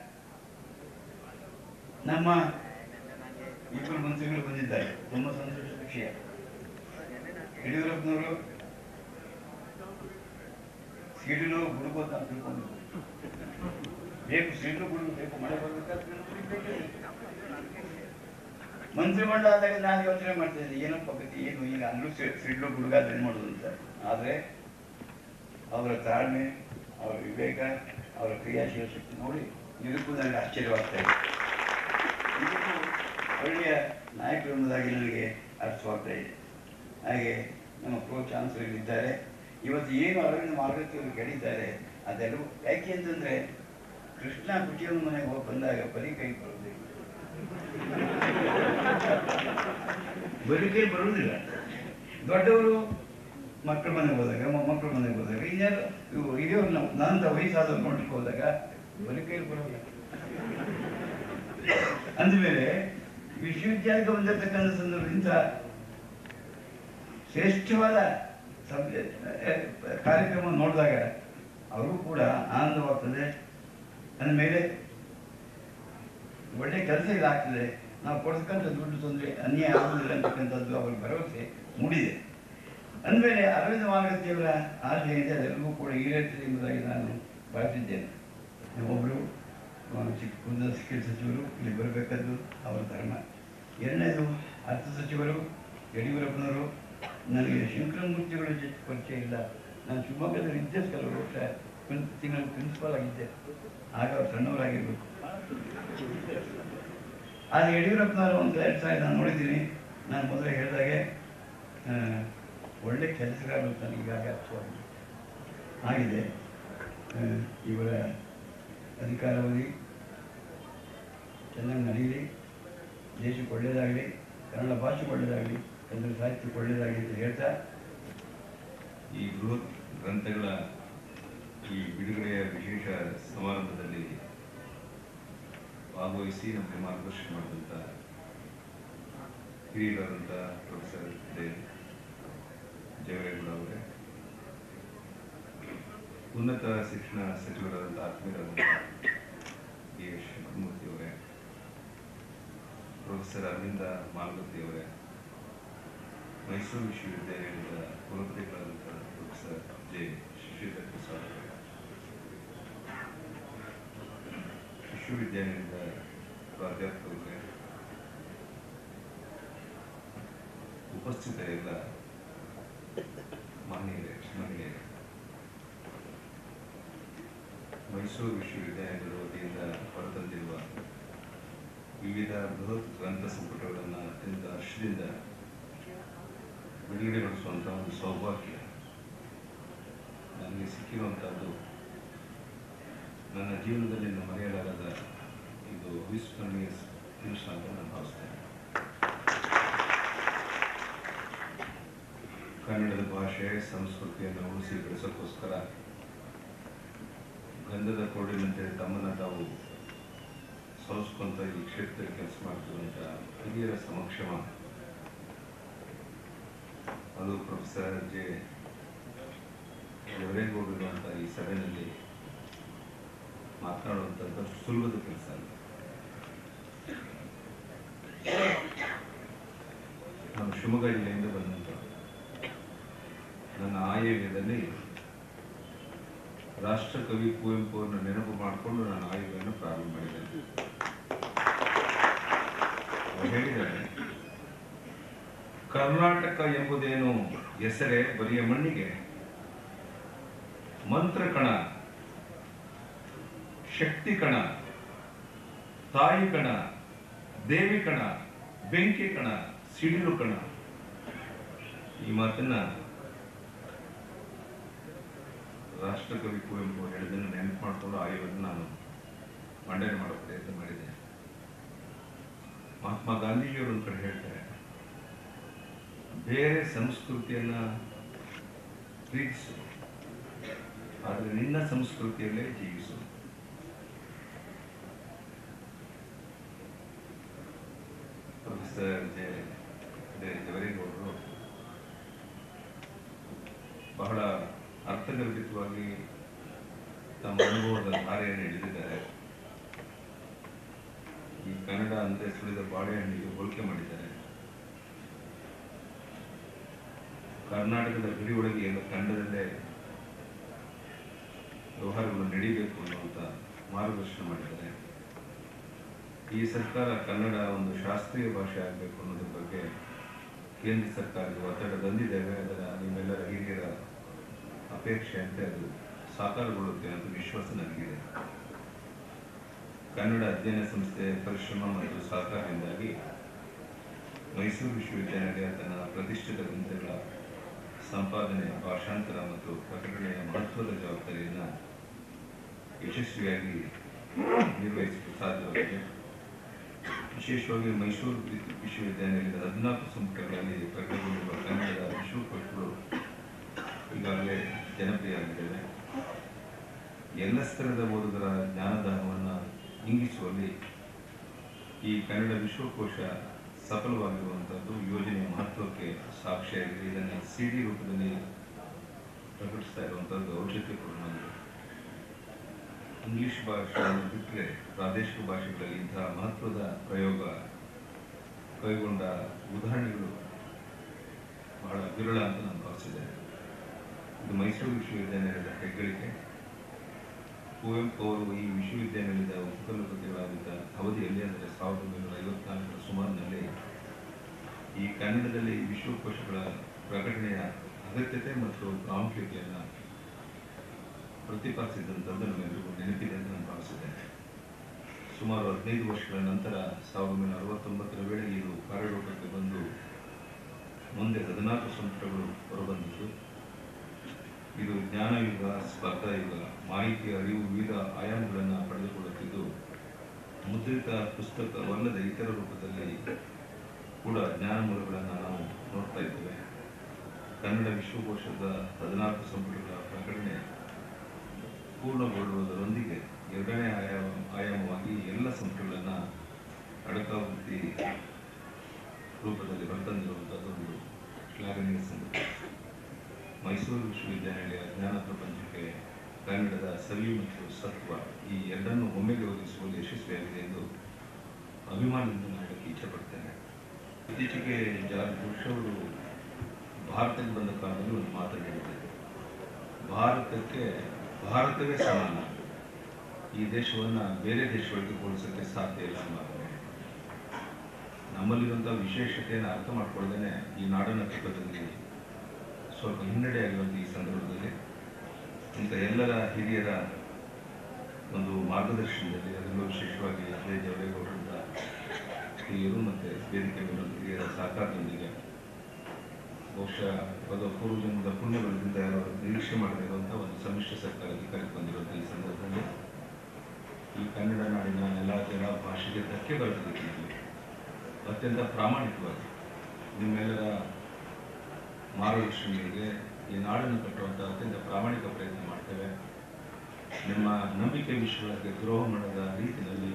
ನಮ್ಮ ಇಬ್ಬರು ಮಂತ್ರಿಗಳು ಬಂದಿದ್ದಾರೆ ತುಂಬ ಸಂತೋಷದ ವಿಷಯ ಯಡಿಯೂರಪ್ಪನವರು ಸಿಡಿಲು ಗುಡುಗು ಅಂತ ತಿಳ್ಕೊಂಡು ಬೇಕು ಸಿಡಿಲು ಗುಡುಗು ಬೇಕು ಮಳೆ ಬರ್ಬೇಕಾದ್ರೆ ಮಂತ್ರಿಮಂಡಲ ಆದಾಗ ನಾನು ಯೋಚನೆ ಮಾಡ್ತಾ ಇದ್ದೆ ಏನಪ್ಪ ಗತಿ ಏನು ಈಗ ಅಲ್ಲೂ ಸಿ- ಸಿಡ್ಲು ಗುಡುಗಾದ್ರೆ ಏನು ಮಾಡೋದು ಅಂತ ಆದರೆ ಅವರ ತಾಳ್ಮೆ ಅವರ ವಿವೇಕ ಅವರ ಕ್ರಿಯಾಶೀಲ ಶಕ್ತಿ ನೋಡಿ ಇದಕ್ಕೂ ನನಗೆ ಆಶ್ಚರ್ಯವಾಗ್ತಾ ಇದೆ ಇದಕ್ಕೂ ಒಳ್ಳೆಯ ನಾಯಕರು ಎಂಬುದಾಗಿ ನನಗೆ ಅರ್ಥವಾಗ್ತಾ ಇದೆ ಹಾಗೆ ನಮ್ಮ ಪ್ರೋ ಚಾನ್ಸಲರ್ ಇದ್ದಾರೆ ಇವತ್ತು ಏನು ಅರವಿಂದ ಮಾರುತಿಯವರು ಕೇಳಿದ್ದಾರೆ ಅದೆಲ್ಲವೂ ಯಾಕೆ ಅಂತಂದ್ರೆ ಕೃಷ್ಣ ಕುಟಿಯವ್ರ ಮನೆಗೆ ಹೋಗಿ ಬಂದಾಗ ಬರೀ ಕೈ ಬರೋದಿಲ್ಲ ಬರೀ ಕೈ ಬರುವುದಿಲ್ಲ ದೊಡ್ಡವರು ಮಕ್ಕಳ ಮನೆಗೆ ಹೋದಾಗ ಮೊಮ್ಮಕ್ಕಳ ಮನೆಗೆ ಹೋದಾಗ ಇನ್ಯಾರು ಇವು ಹಿರಿಯವ್ರು ನಾವು ನನ್ನಂತ ವಯಸ್ಸಾದವ್ರು ನೋಡ್ಲಿಕ್ಕೆ ಹೋದಾಗ ಬರೀ ಕೈ ಬರೋದಿಲ್ಲ ಅಂದಮೇಲೆ ವಿಶ್ವವಿದ್ಯಾಲಯಕ್ಕೆ ಬಂದಿರತಕ್ಕಂಥ ಸಂದರ್ಭದಿಂದ ಶ್ರೇಷ್ಠವಾದ ಸಬ್ಜೆ ಕಾರ್ಯಕ್ರಮ ನೋಡಿದಾಗ ಅವರು ಕೂಡ ಆನಂದವಾಗ್ತದೆ ಅಂದಮೇಲೆ ಒಳ್ಳೆ ಕೆಲಸ ಇದಾಗ್ತದೆ ನಾವು ಕೊಡ್ತಕ್ಕಂಥ ದುಡ್ಡು ತೊಂದರೆ ಅನ್ಯಾಯ ಆಗುವುದಿಲ್ಲ ಅಂತಕ್ಕಂಥದ್ದು ಅವರ ಭರವಸೆ ಮೂಡಿದೆ ಅಂದಮೇಲೆ ಅರವಿಂದ ಮಾಗತಿಯವರ ಆಶೆಯಿಂದ ಅದೆಲ್ಲವೂ ಕೂಡ ಈಡೇರ್ತದೆ ಎಂಬುದಾಗಿ ನಾನು ಭಾವಿಸಿದ್ದೇನೆ ಒಬ್ಬರು ಚಿಕ್ಕ ಕುಂದ ಶಿಕ್ಷಣ ಸಚಿವರು ಇಲ್ಲಿ ಬರಬೇಕಾದ್ದು ಅವರ ಧರ್ಮ ಎರಡನೇದು ಅರ್ಥ ಸಚಿವರು ಯಡಿಯೂರಪ್ಪನವರು ನನಗೆ ಶಂಕರಮೂರ್ತಿಗಳ ಜೊತೆ ಪರಿಚಯ ಇಲ್ಲ ನಾನು ಶಿವಮೊಗ್ಗದಲ್ಲಿ ಇದ್ದೆ ಕೆಲವು ವರ್ಷ ಒಂದು ತಿಂಗಳ ಪ್ರಿನ್ಸಿಪಾಲ್ ಆಗಿದ್ದೆ ಆಗ ಅವ್ರು ಸಣ್ಣವರಾಗಿರ್ಬೇಕು ಆದರೆ ಯಡಿಯೂರಪ್ಪನವರು ಒಂದು ಎರಡು ಸಾವಿರ ನಾನು ನೋಡಿದ್ದೀನಿ ನಾನು ಮೊದಲೇ ಹೇಳಿದಾಗೆ ಆ, ಒಳ್ಳೆ ಕೆಲಸಗಾರರು ಅಂತ ನನಗೆ ಈಗಾಗ ಅರ್ಥವಾಗಿದೆ ಆಗಿದೆ ಆ, ಇವರ ಅಧಿಕಾರಾವಧಿ ಚೆನ್ನಾಗಿ ನಡೀಲಿ ದೇಶಕ್ಕೆ ಒಳ್ಳೆಯದಾಗಲಿ ಕನ್ನಡ ಭಾಷೆಗೆ ಒಳ್ಳೆಯದಾಗಲಿ ಕನ್ನಡ ಸಾಹಿತ್ಯಕ್ಕೆ ಒಳ್ಳೆಯದಾಗಲಿ ಅಂತ ಹೇಳ್ತಾ ಈ ಬೃಹತ್ ಗ್ರಂಥಗಳ ಈ ಬಿಡುಗಡೆಯ ವಿಶೇಷ ಸಮಾರಂಭದಲ್ಲಿ ಭಾಗವಹಿಸಿ ನಮಗೆ ಮಾರ್ಗದರ್ಶನ ಮಾಡಿದಂಥ ಹಿರಿಯರಾದಂಥ ಪ್ರೊಫೆಸರ್ ದೇವ್ ಜಯರೇಗೌಡ ಅವರೇ ಉನ್ನತ ಶಿಕ್ಷಣ ಸಚಿವರಾದಂಥ ಆತ್ಮೀಯರಾದಂಥ ಡಿ ಎಸ್ ಶಿವಮೂರ್ತಿ ಅವರೇ ಪ್ರೊಫೆಸರ್ ಅರವಿಂದ ಮಾಲ್ಗತ್ತಿ ಅವರೇ ಮೈಸೂರು ವಿಶ್ವವಿದ್ಯಾಲಯದ ಕುಲಪತಿಗಳಾದಂಥ ಪ್ರೊಫೆಸರ್ ಜೆ ಶಶಿಧರ್ ಪ್ರಸಾದ್ ಅವರೇ ವಿಶ್ವವಿದ್ಯಾಲಯದ ಪ್ರಾಧ್ಯಾಪಕರಿಗೆ ಉಪಸ್ಥಿತ ಎಲ್ಲ ಮಾನ್ಯರೇ ಮಹಿಳೆಯರೇ ಮೈಸೂರು ವಿಶ್ವವಿದ್ಯಾಲಯದ ವತಿಯಿಂದ ಹೊರತಂದಿರುವ ವಿವಿಧ ಬೃಹತ್ ಗ್ರಂಥ ಸಂಪುಟಗಳನ್ನು ಅತ್ಯಂತ ಹರ್ಷದಿಂದ ಬಿಡುಗಡೆಗೊಳಿಸುವಂಥ ಒಂದು ಸೌಭಾಗ್ಯ ನನಗೆ ಸಿಕ್ಕಿರುವಂಥದ್ದು ನನ್ನ ಜೀವನದಲ್ಲಿ ನಾನು ಮರೆಯಲಾಗದ ಇದು ಅವಿಸ್ಮರಣೀಯ ದಿವಸ ಅಂತ ನಾನು ಭಾವಿಸ್ತೇನೆ ಕನ್ನಡದ ಭಾಷೆ ಸಂಸ್ಕೃತಿಯನ್ನು ಉಳಿಸಿ ಬೆಳೆಸೋಕ್ಕೋಸ್ಕರ ಗಂಧದ ಕೊರಡಿನಂತೆ ತಮ್ಮನ್ನು ತಾವು ಸೋಸ್ಕೊಂತ ಈ ಕ್ಷೇತ್ರದಲ್ಲಿ ಕೆಲಸ ಮಾಡ್ತಿರುವಂಥ ಹಿರಿಯರ ಸಮಕ್ಷಮ ಅದು ಪ್ರೊಫೆಸರ್ ಜೆ ದೇವರೇಗೌಡರು ಅಂತ ಈ ಸಭೆಯಲ್ಲಿ ಮಾತನಾಡುವಂಥದ್ದು ಅಷ್ಟು ಸುಲಭದ ಕೆಲಸ ಅಲ್ಲ ನಾನು ಶಿವಮೊಗ್ಗ ಜಿಲ್ಲೆಯಿಂದ ಬಂದಂಥ ನನ್ನ ಆಯವ್ಯದಲ್ಲಿ ರಾಷ್ಟ್ರಕವಿ ಕುವೆಂಪು ಅವರನ್ನು ನೆನಪು ಮಾಡಿಕೊಂಡು ನಾನು ಆಯವ್ಯವನ್ನು ಪ್ರಾರಂಭ ಮಾಡಿದ್ದೇನೆ ಅವ್ರು ಹೇಳಿದ್ದಾರೆ ಕರ್ನಾಟಕ ಎಂಬುದೇನು ಹೆಸರೇ ಬರಿಯ ಮಣ್ಣಿಗೆ ಮಂತ್ರಕಣ ಶಕ್ತಿ ಕಣ ತಾಯಿ ಕಣ ದೇವಿ ಕಣ ಬೆಂಕಿ ಕಣ ಸಿಡಿಲು ಕಣ ಈ ಮಾತನ್ನ ರಾಷ್ಟ್ರಕವಿ ಕುವೆಂಪು ಹೇಳಿದ್ದನ್ನು ನೆನಪು ಮಾಡಿಕೊಂಡು ಆಯುರ್ವೇದ ನಾನು ಮಂಡನೆ ಮಾಡೋ ಪ್ರಯತ್ನ ಮಾಡಿದೆ ಮಹಾತ್ಮ ಗಾಂಧೀಜಿಯವರು ಒಂದು ಕಡೆ ಹೇಳ್ತಾರೆ ಬೇರೆ ಸಂಸ್ಕೃತಿಯನ್ನ ಪ್ರೀತಿಸು ಆದರೆ ನಿನ್ನ ಸಂಸ್ಕೃತಿಯಲ್ಲೇ ಜೀವಿಸು ಪ್ರೊಫೆಸರ್ ಜೆ ಜೆ ಜವರೇಗೌಡರು ಬಹಳ ಅರ್ಥಗರ್ಭಿತವಾಗಿ ತಮ್ಮ ಅನುಭವದ ಧಾರೆಯನ್ನು ಹಿಡಿದಿದ್ದಾರೆ ಈ ಕನ್ನಡ ಅಂದ್ರೆ ಸುಳಿದ ಬಾಳೆಹಣ್ಣಿಗೆ ಹೋಲಿಕೆ ಮಾಡಿದ್ದಾರೆ ಕರ್ನಾಟಕದ ಗಡಿ ಒಳಗೆ ಎಲ್ಲ ಕನ್ನಡದಲ್ಲೇ ವ್ಯವಹಾರಗಳು ನಡೀಬೇಕು ಅನ್ನುವಂಥ ಮಾರ್ಗದರ್ಶನ ಮಾಡಿದ್ದಾರೆ ಈ ಸರ್ಕಾರ ಕನ್ನಡ ಒಂದು ಶಾಸ್ತ್ರೀಯ ಭಾಷೆ ಆಗಬೇಕು ಅನ್ನೋದ್ರ ಬಗ್ಗೆ ಕೇಂದ್ರ ಸರ್ಕಾರದ ಒತ್ತಡ ತಂದಿದ್ದೇವೆ ಅದರ ನಿಮ್ಮೆಲ್ಲರ ಹಿರಿಯರ ಅಪೇಕ್ಷೆ ಅಂತೆ ಅದು ಸಾಕಾರಗೊಳ್ಳುತ್ತೆ ಅಂತ ವಿಶ್ವಾಸ ನನಗಿದೆ ಕನ್ನಡ ಅಧ್ಯಯನ ಸಂಸ್ಥೆ ಪರಿಶ್ರಮ ಮತ್ತು ಸಹಕಾರದಿಂದಾಗಿ ಮೈಸೂರು ವಿಶ್ವವಿದ್ಯಾನಿಲಯ ತನ್ನ ಪ್ರತಿಷ್ಠಿತ ಗ್ರಂಥಗಳ ಸಂಪಾದನೆ ಭಾಷಾಂತರ ಮತ್ತು ಪ್ರಕಟಣೆಯ ಮಹತ್ವದ ಜವಾಬ್ದಾರಿಯನ್ನು ಯಶಸ್ವಿಯಾಗಿ ನಿರ್ವಹಿಸಲು ಸಾಧ್ಯವಾಗಿದೆ ವಿಶೇಷವಾಗಿ ಮೈಸೂರು ವಿಶ್ವ- ವಿಶ್ವವಿದ್ಯಾನಿಲಯದ ಹದಿನಾಲ್ಕು ಸಂಪುಟಗಳಲ್ಲಿ ಪ್ರಕಟಗೊಂಡಿರುವ ಕನ್ನಡದ ವಿಶ್ವಕೋಶಗಳು ಈಗಾಗಲೇ ಜನಪ್ರಿಯವಾಗಿದ್ದಾವೆ ಎಲ್ಲ ಸ್ತರದ ಓದುಗರ ಜ್ಞಾನದಾಹವನ್ನು ಇಂಗಿಸುವಲ್ಲಿ ಈ ಕನ್ನಡ ವಿಶ್ವಕೋಶ ಸಫಲವಾಗಿರುವಂಥದ್ದು ಯೋಜನೆಯ ಮಹತ್ವಕ್ಕೆ ಸಾಕ್ಷಿಯಾಗಿದೆ ಇದನ್ನು ಸಿ ಡಿ ರೂಪದಲ್ಲಿ ಪ್ರಕಟಿಸ್ತಾ ಇರುವಂಥದ್ದು ಔಚಿತ್ಯಪೂರ್ಣವಾಗಿದೆ ಇಂಗ್ಲಿಷ್ ಭಾಷೆಯನ್ನು ಬಿಟ್ಟರೆ ಪ್ರಾದೇಶಿಕ ಭಾಷೆಗಳಲ್ಲಿ ಇಂತಹ ಮಹತ್ವದ ಪ್ರಯೋಗ ಕೈಗೊಂಡ ಉದಾಹರಣೆಗಳು ಬಹಳ ವಿರಳ ಅಂತ ನಾನು ಭಾವಿಸಿದ್ದೇನೆ ಇದು ಮೈಸೂರು ವಿಶ್ವವಿದ್ಯಾನಿಲಯದ ಹೆಗ್ಗಳಿಕೆ ಕುವೆಂಪು ಅವರು ಈ ವಿಶ್ವವಿದ್ಯಾನಿಲಯದ ಉಪಕುಲಪತಿಗಳಾಗಿದ್ದ ಅವಧಿಯಲ್ಲಿ ಅಂದರೆ ಸಾವಿರದ ಒಂಬೈನೂರ ಐವತ್ನಾಲ್ಕರ ಸುಮಾರಿನಲ್ಲಿ ಈ ಕನ್ನಡದಲ್ಲಿ ವಿಶ್ವಕೋಶಗಳ ಪ್ರಕಟಣೆಯ ಅಗತ್ಯತೆ ಮತ್ತು ಪ್ರಾಮುಖ್ಯತೆಯನ್ನು ಪ್ರತಿಪಾದಿಸಿದಂಥದ್ದು ನಮ್ಮೆಲ್ಲರಿಗೂ ನೆನಪಿದೆ ಅಂತ ನಾನು ಭಾವಿಸಿದ್ದೇನೆ ಸುಮಾರು ಹದಿನೈದು ವರ್ಷಗಳ ನಂತರ ಸಾವಿರದ ಒಂಬೈನೂರ ಅರವತ್ತೊಂಬತ್ತರ ವೇಳೆಗೆ ಇದು ಕಾರ್ಯರೂಪಕ್ಕೆ ಬಂದು ಮುಂದೆ ಹದಿನಾಲ್ಕು ಸಂಪುಟಗಳು ಹೊರಬಂದಿದ್ದು ಇದು ಜ್ಞಾನಯುಗ ಸ್ಪರ್ಧಾಯುಗ ಮಾಹಿತಿಯ ಅರಿವು ವಿವಿಧ ಆಯಾಮಗಳನ್ನು ಪಡೆದುಕೊಳ್ಳುತ್ತಿದ್ದು ಮುದ್ರಿತ ಪುಸ್ತಕವಲ್ಲದ ಇತರ ರೂಪದಲ್ಲಿ ಕೂಡ ಜ್ಞಾನ ಮೂಲಗಳನ್ನು ನಾವು ನೋಡ್ತಾ ಇದ್ದೇವೆ ಕನ್ನಡ ವಿಶ್ವಕೋಶದ ಹದಿನಾಲ್ಕು ಸಂಪುಟಗಳ ಪ್ರಕಟಣೆ ಪೂರ್ಣಗೊಳ್ಳುವುದರೊಂದಿಗೆ ಎರಡನೇ ಆಯಾಮ ಆಯಾಮವಾಗಿ ಎಲ್ಲ ಸಂಪುಟಗಳನ್ನು ಅಡಕಾವೃತ್ತಿ ರೂಪದಲ್ಲಿ ಹೊರತಂದಿರುವಂಥದ್ದು ಒಂದು ಶ್ಲಾಘನೀಯ ಸಂಗತಿ ಮೈಸೂರು ವಿಶ್ವವಿದ್ಯಾನಿಲಯ ಜ್ಞಾನ ಪ್ರಪಂಚಕ್ಕೆ ಕನ್ನಡದ ಸವಿ ಮತ್ತು ಸತ್ವ ಈ ಎರಡನ್ನು ಒಮ್ಮೆಗೆ ಒದಗಿಸುವಲ್ಲಿ ಯಶಸ್ವಿಯಾಗಿದೆ ಎಂದು ಅಭಿಮಾನದಿಂದ ನಾನು ಹೇಳಕ್ಕೆ ಇಚ್ಛೆಪಡ್ತೇನೆ ಇತ್ತೀಚೆಗೆ ಜಾರ್ಜ್ ಬುಷ್ ಅವರು ಭಾರತಕ್ಕೆ ಬಂದ ಕಾಲದಲ್ಲಿ ಒಂದು ಮಾತನ್ನು ಹೇಳಿದ್ದಾರೆ ಭಾರತಕ್ಕೆ ಭಾರತವೇ ಸಮಾನ ಈ ದೇಶವನ್ನು ಬೇರೆ ದೇಶಗಳಿಗೆ ಹೋಲಿಸೋಕ್ಕೆ ಸಾಧ್ಯ ಇಲ್ಲ ಅನ್ನೋ ಮಾತನ್ನು ಹೇಳಿದ್ದಾರೆ. ನಮ್ಮಲ್ಲಿರುವಂಥ ವಿಶೇಷತೆಯನ್ನು ಅರ್ಥ ಮಾಡ್ಕೊಳ್ಳದೇನೆ ಈ ನಾಡನ ತತ್ವದಲ್ಲಿ ಸ್ವಲ್ಪ ಹಿನ್ನಡೆ ಆಗಿರುವಂಥ ಈ ಸಂದರ್ಭದಲ್ಲಿ ಇಂಥ ಎಲ್ಲರ ಹಿರಿಯರ ಒಂದು ಮಾರ್ಗದರ್ಶನದಲ್ಲಿ ಅದರಲ್ಲೂ ವಿಶೇಷವಾಗಿ ಜೆ ಜವರೇಗೌಡರಿಂದ ಹಿರಿಯರು ಮತ್ತು ವೇದಿಕೆ ಮೇಲಿನ ಹಿರಿಯರ ಸಹಕಾರದೊಂದಿಗೆ ಬಹುಶಃ ಅದು ಪೂರ್ವಜನ್ಮದ ಪುಣ್ಯಗಳಿಂದ ಯಾರು ನಿರೀಕ್ಷೆ ಮಾಡದಿರುವಂಥ ಒಂದು ಸಮ್ಮಿಶ್ರ ಸರ್ಕಾರ ಅಧಿಕಾರಕ್ಕೆ ಬಂದಿರುವಂಥ ಈ ಸಂದರ್ಭದಲ್ಲಿ ಈ ಕನ್ನಡ ನಾಡಿನ ಎಲ್ಲ ಜನ ಭಾಷೆಗೆ ಧಕ್ಕೆ ಬರದ ರೀತಿಯಲ್ಲಿ ಅತ್ಯಂತ ಪ್ರಾಮಾಣಿಕವಾಗಿ ನಿಮ್ಮೆಲ್ಲರ ಮಾರ್ಗದರ್ಶನಗಳಿಗೆ ಈ ನಾಡನ್ನು ಕಟ್ಟುವಂಥ ಅತ್ಯಂತ ಪ್ರಾಮಾಣಿಕ ಪ್ರಯತ್ನ ಮಾಡ್ತೇವೆ ನಿಮ್ಮ ನಂಬಿಕೆ ವಿಷಯಗಳಿಗೆ ದ್ರೋಹ ಮಾಡದ ರೀತಿಯಲ್ಲಿ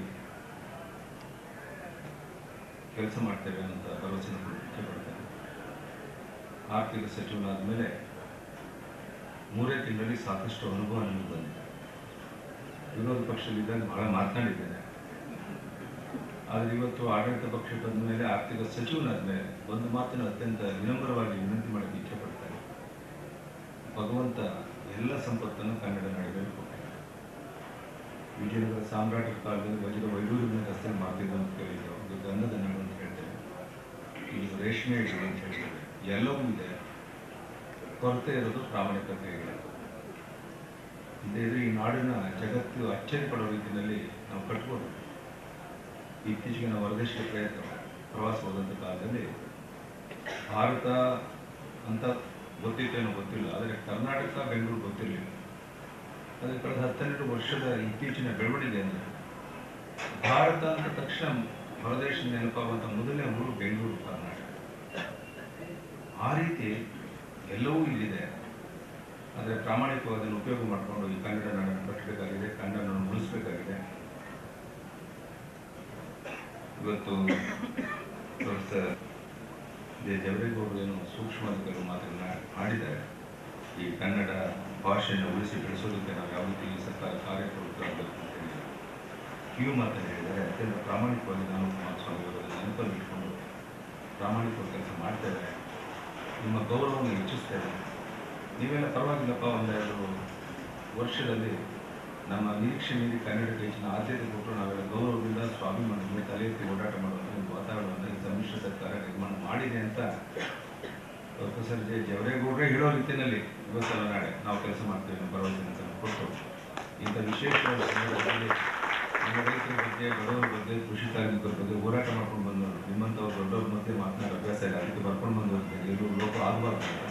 ಕೆಲಸ ಮಾಡ್ತೇವೆ ಅಂತ ಭರವಸೆ ಇಷ್ಟಪಡ್ತೇನೆ ಆರ್ಥಿಕ ಸಚಿವನಾದ ಮೇಲೆ ಮೂರೇ ತಿಂಗಳಲ್ಲಿ ಸಾಕಷ್ಟು ಅನುಭವ ನನಗೆ ಬಂದಿದೆ ವಿರೋಧ ಪಕ್ಷದಲ್ಲಿದ್ದಾಗ ಬಹಳ ಮಾತನಾಡಿದ್ದೇನೆ ಆದರೆ ಇವತ್ತು ಆಡಳಿತ ಪಕ್ಷ ಬಂದ ಮೇಲೆ ಆರ್ಥಿಕ ಸಚಿವನಾದ ಮೇಲೆ ಒಂದು ಮಾತನ್ನು ಅತ್ಯಂತ ವಿನಮ್ರವಾಗಿ ವಿನಂತಿ ಮಾಡಕ್ಕೆ ಇಚ್ಛೆಪಡ್ತಾರೆ ಭಗವಂತ ಎಲ್ಲ ಸಂಪತ್ತನ್ನು ಕನ್ನಡ ನಾಡಿನಲ್ಲಿ ಕೊಟ್ಟಿದ್ದಾರೆ ವಿಜಯನಗರ ಸಾಮ್ರಾಟರ ಕಾಲದಲ್ಲಿ ವಜ್ರ ವೈಡೂರಿನ ರಸ್ತೆ ಮಾಡ್ತಿದ್ದು ಅಂತ ಕೇಳಿದ್ರು ಒಂದು ಗಂಧದ ನಾಡು ಅಂತ ಹೇಳ್ತೇವೆ ಇದು ರೇಷ್ಮೆ ಇಡು ಅಂತ ಹೇಳ್ತೇವೆ ಎಲ್ಲವೂ ಇದೆ ಕೊರತೆ ಇರೋದು ಪ್ರಾಮಾಣಿಕತೆ ಇದೆ ಇದೇ ಈ ನಾಡಿನ ಜಗತ್ತು ಅಚ್ಚರಿ ಪಡುವ ರೀತಿಯಲ್ಲಿ ನಾವು ಕಟ್ಬೋದು ಇತ್ತೀಚೆಗೆ ನಾವು ಹೊರದೇಶಕ್ಕೆ ಪ್ರಯತ್ನ ಪ್ರವಾಸ ಹೋದಂಥ ಕಾಲದಲ್ಲಿ ಭಾರತ ಅಂತ ಗೊತ್ತಿತ್ತೇನೋ ಗೊತ್ತಿಲ್ಲ ಆದರೆ ಕರ್ನಾಟಕ ಬೆಂಗಳೂರು ಗೊತ್ತಿರಲಿಲ್ಲ ಆದರೆ ಕಳೆದ ಹತ್ತೆರಡು ವರ್ಷದ ಇತ್ತೀಚಿನ ಬೆಳವಣಿಗೆ ಅಂದರೆ ಭಾರತ ಅಂದ ತಕ್ಷಣ ಹೊರದೇಶ ನೆನಪಾಗುವಂಥ ಮೊದಲನೇ ಊರು ಬೆಂಗಳೂರು ಕರ್ನಾಟಕ ಆ ರೀತಿ ಎಲ್ಲವೂ ಇಲ್ಲಿದೆ ಆದರೆ ಪ್ರಾಮಾಣಿಕವಾಗಿ ಅದನ್ನು ಉಪಯೋಗ ಮಾಡಿಕೊಂಡು ಈ ಕನ್ನಡ ನಾಡನ್ನು ಕಟ್ಟಬೇಕಾಗಿದೆ ಕನ್ನಡವನ್ನು ಉಳಿಸ್ಬೇಕಾಗಿದೆ ಇವತ್ತು ಪ್ರೊಫೆಸರ್ ಜೆ ಜವರೇಗೌಡರು ಏನು ಸೂಕ್ಷ್ಮವಾದ ಕೆಲವು ಮಾತನ್ನ ಆಡಿದ್ದಾರೆ ಈ ಕನ್ನಡ ಭಾಷೆಯನ್ನು ಉಳಿಸಿ ಬೆಳೆಸೋದಕ್ಕೆ ನಾವು ಯಾವ ರೀತಿ ಈ ಸರ್ಕಾರ ಕಾರ್ಯಪ್ರವೃತ್ತರಾಗಬೇಕು ಅಂತ ಹೇಳಿ ಕಿವಿ ಮಾತನ್ನು ಹೇಳಿದ್ದಾರೆ ಅತ್ಯಂತ ಪ್ರಾಮಾಣಿಕವಾಗಿ ನಾನು ಕುಮಾರಸ್ವಾಮಿ ಅವರು ನೆನಪಲ್ಲಿ ಇಟ್ಕೊಂಡು ಪ್ರಾಮಾಣಿಕವಾಗಿ ಕೆಲಸ ಮಾಡ್ತೇವೆ ನಿಮ್ಮ ಗೌರವವನ್ನು ಹೆಚ್ಚಿಸ್ತೇವೆ ನೀವೆಲ್ಲ ಪರವಾಗಿಲ್ಲಪ್ಪ ಒಂದೆರಡು ವರ್ಷದಲ್ಲಿ ನಮ್ಮ ನಿರೀಕ್ಷೆ ಮೀರಿ ಕನ್ನಡಕ್ಕೆ ಹೆಚ್ಚಿನ ಆದ್ಯತೆ ಕೊಟ್ಟು ನಾವೆಲ್ಲ ಗೌರವದಿಂದ ಸ್ವಾಭಿಮಾನದಿಂದ ತಲೆ ಎತ್ತಿ ಓಡಾಟ ಮಾಡುವಂಥ ಒಂದು ವಾತಾವರಣವನ್ನು ಈ ಸಮ್ಮಿಶ್ರ ಸರ್ಕಾರ ನಿರ್ಮಾಣ ಮಾಡಿದೆ ಅಂತ ಪ್ರೊಫೆಸರ್ ಜೆ ಜವರೇಗೌಡರೇ ಹೇಳೋ ರೀತಿಯಲ್ಲಿ ಇವತ್ತೆಲ್ಲ ನಾಳೆ ನಾವು ಕೆಲಸ ಮಾಡ್ತೇವೆ ಅನ್ನೋ ಭರವಸೆ ಅಂತ ಕೊಟ್ಟು ಇಂಥ ವಿಶೇಷವಾದ ಸಂದರ್ಭದಲ್ಲಿ ನಮ್ಮ ರೈತರ ಬಗ್ಗೆ ಬಡವರ ಬಗ್ಗೆ ಕೃಷಿ ಕಾರ್ಮಿಕರ ಬಗ್ಗೆ ಹೋರಾಟ ಮಾಡ್ಕೊಂಡು ಬಂದವರು ನಿಮ್ಮಂಥವ್ರು ದೊಡ್ಡವ್ರ ಮಧ್ಯೆ ಮಾತನಾಡೋ ಅಭ್ಯಾಸ ಇಲ್ಲ ಅದಕ್ಕೆ ಬರ್ಕೊಂಡು ಬಂದವ್ರಿಗೆ ಎಲ್ಲರೂ ಲೋಕ ಆಗಬಾರ್ದು ಅಂತ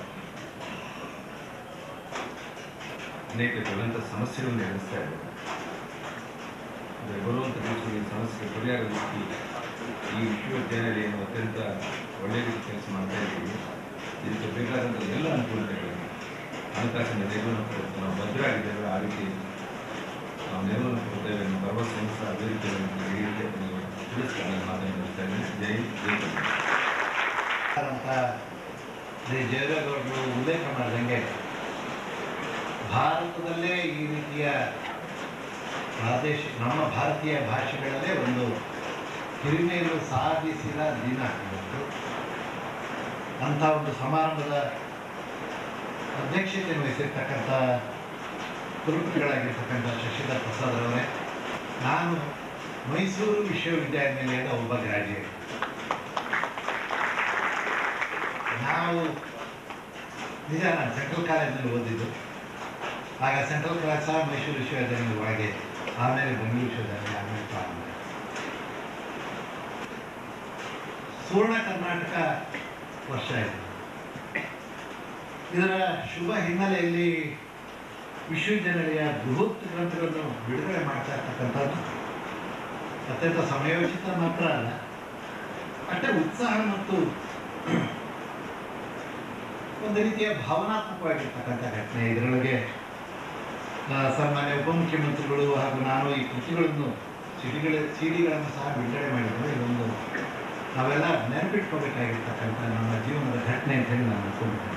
ಅನೇಕ ಜ್ವಲಂತ ಸಮಸ್ಯೆಗಳನ್ನು ಎದುರಿಸ್ತಾ ಇದ್ದಾರೆ ಆದರೆ ಬರುವಂಥ ದಿವಸದಲ್ಲಿ ಸಮಸ್ಯೆ ಪರಿಹಾರ ರೀತಿ ಈ ವಿಶ್ವವಿದ್ಯಾನಿಲಯ ಏನು ಅತ್ಯಂತ ಒಳ್ಳೆಯ ರೀತಿ ಕೆಲಸ ಮಾಡ್ತಾ ಇದ್ದೀವಿ ಇದಕ್ಕೆ ಬೇಕಾದಂಥ ಎಲ್ಲ ಅನುಕೂಲತೆಗಳನ್ನು ಹಣಕಾಸಿನ ನೆರವನ್ನು ಕೊಡುತ್ತೆ ನಾವು ಭದ್ರಾಗಿದ್ದೇವೆ ಆ ರೀತಿ ನಾವು ನೆರವನ್ನು ಕೊಡ್ತೇವೆ ಅನ್ನೋ ಭರವಸೆಯನ್ನು ಸಹ ಅದೇ ರೀತಿ ಈ ರೀತಿ ನೀವು ತಿಳಿಸ್ತಾರೆ ಮಾತನಾಡ್ತಾ ಇದ್ದೀನಿ ಜೈ ಜೈ ಕನ್ನಡ. ಅಂತ ಶ್ರೀ ಜಯದೇವಗೌಡರು ಉಲ್ಲೇಖ ಮಾಡಿದಂಗೆ ಭಾರತದಲ್ಲೇ ಈ ರೀತಿಯ ಪ್ರಾದೇಶಿಕ ನಮ್ಮ ಭಾರತೀಯ ಭಾಷೆಗಳಲ್ಲೇ ಒಂದು ಹಿರಿಮೆಯನ್ನು ಸಾಧಿಸಿದ ದಿನ ಇವತ್ತು ಅಂಥ ಒಂದು ಸಮಾರಂಭದ ಅಧ್ಯಕ್ಷತೆಯನ್ನು ವಹಿಸಿರ್ತಕ್ಕಂಥ ಕುಲಪತಿಗಳಾಗಿರ್ತಕ್ಕಂಥ ಶಶಿಧರ್ ಪ್ರಸಾದ್ ಅವರೇ ನಾನು ಮೈಸೂರು ವಿಶ್ವವಿದ್ಯಾನಿಲಯದ ಒಬ್ಬ ಗ್ರಾಜ್ಯುಯೇಟ್ ನಾವು ನಿಜ ನಾನು ಸೆಂಟ್ರಲ್ ಕಾಲೇಜಿನಲ್ಲಿ ಓದಿದ್ದು ಆಗ ಸೆಂಟ್ರಲ್ ಕಾಲೇಜ್ ಸಹ ಮೈಸೂರು ವಿಶ್ವವಿದ್ಯಾಲಯದ ಒಳಗೆ ಆಮೇಲೆ ಬೆಂಗಳೂರು ವಿಶ್ವವಿದ್ಯಾಲಯ ಆಮೇಲೆ ಪ್ರಾರಂಭ ಸುವರ್ಣ ಕರ್ನಾಟಕ ವರ್ಷ ಇದೆ ಇದರ ಶುಭ ಹಿನ್ನೆಲೆಯಲ್ಲಿ ವಿಶ್ವವಿದ್ಯಾನಿಲಯ ಬೃಹತ್ ಗ್ರಂಥಗಳನ್ನು ಬಿಡುಗಡೆ ಮಾಡ್ತಾ ಇರ್ತಕ್ಕಂಥದ್ದು ಅತ್ಯಂತ ಸಮಯೋಚಿತ ಮಾತ್ರ ಅಲ್ಲ ಅಷ್ಟೇ ಉತ್ಸಾಹ ಮತ್ತು ಒಂದು ರೀತಿಯ ಭಾವನಾತ್ಮಕವಾಗಿರ್ತಕ್ಕಂಥ ಘಟನೆ ಇದರೊಳಗೆ ಆ, ಸನ್ಮಾನ್ಯ ಉಪಮುಖ್ಯಮಂತ್ರಿಗಳು ಹಾಗೂ ನಾನು ಈ ಕೃತಿಗಳನ್ನು ಸಿಡಿಗಳ ಸಿಡಿಗಳನ್ನು ಸಹ ಬಿಡುಗಡೆ ಮಾಡಿದ್ರು ಇದೊಂದು ನಾವೆಲ್ಲ ನೆನಪಿಟ್ಕೋಬೇಕಾಗಿರ್ತಕ್ಕಂಥ ನಮ್ಮ ಜೀವನದ ಘಟನೆ ಅಂತ ಹೇಳಿ ನಾನು ಅನ್ಕೊಂಡಿದ್ದೇನೆ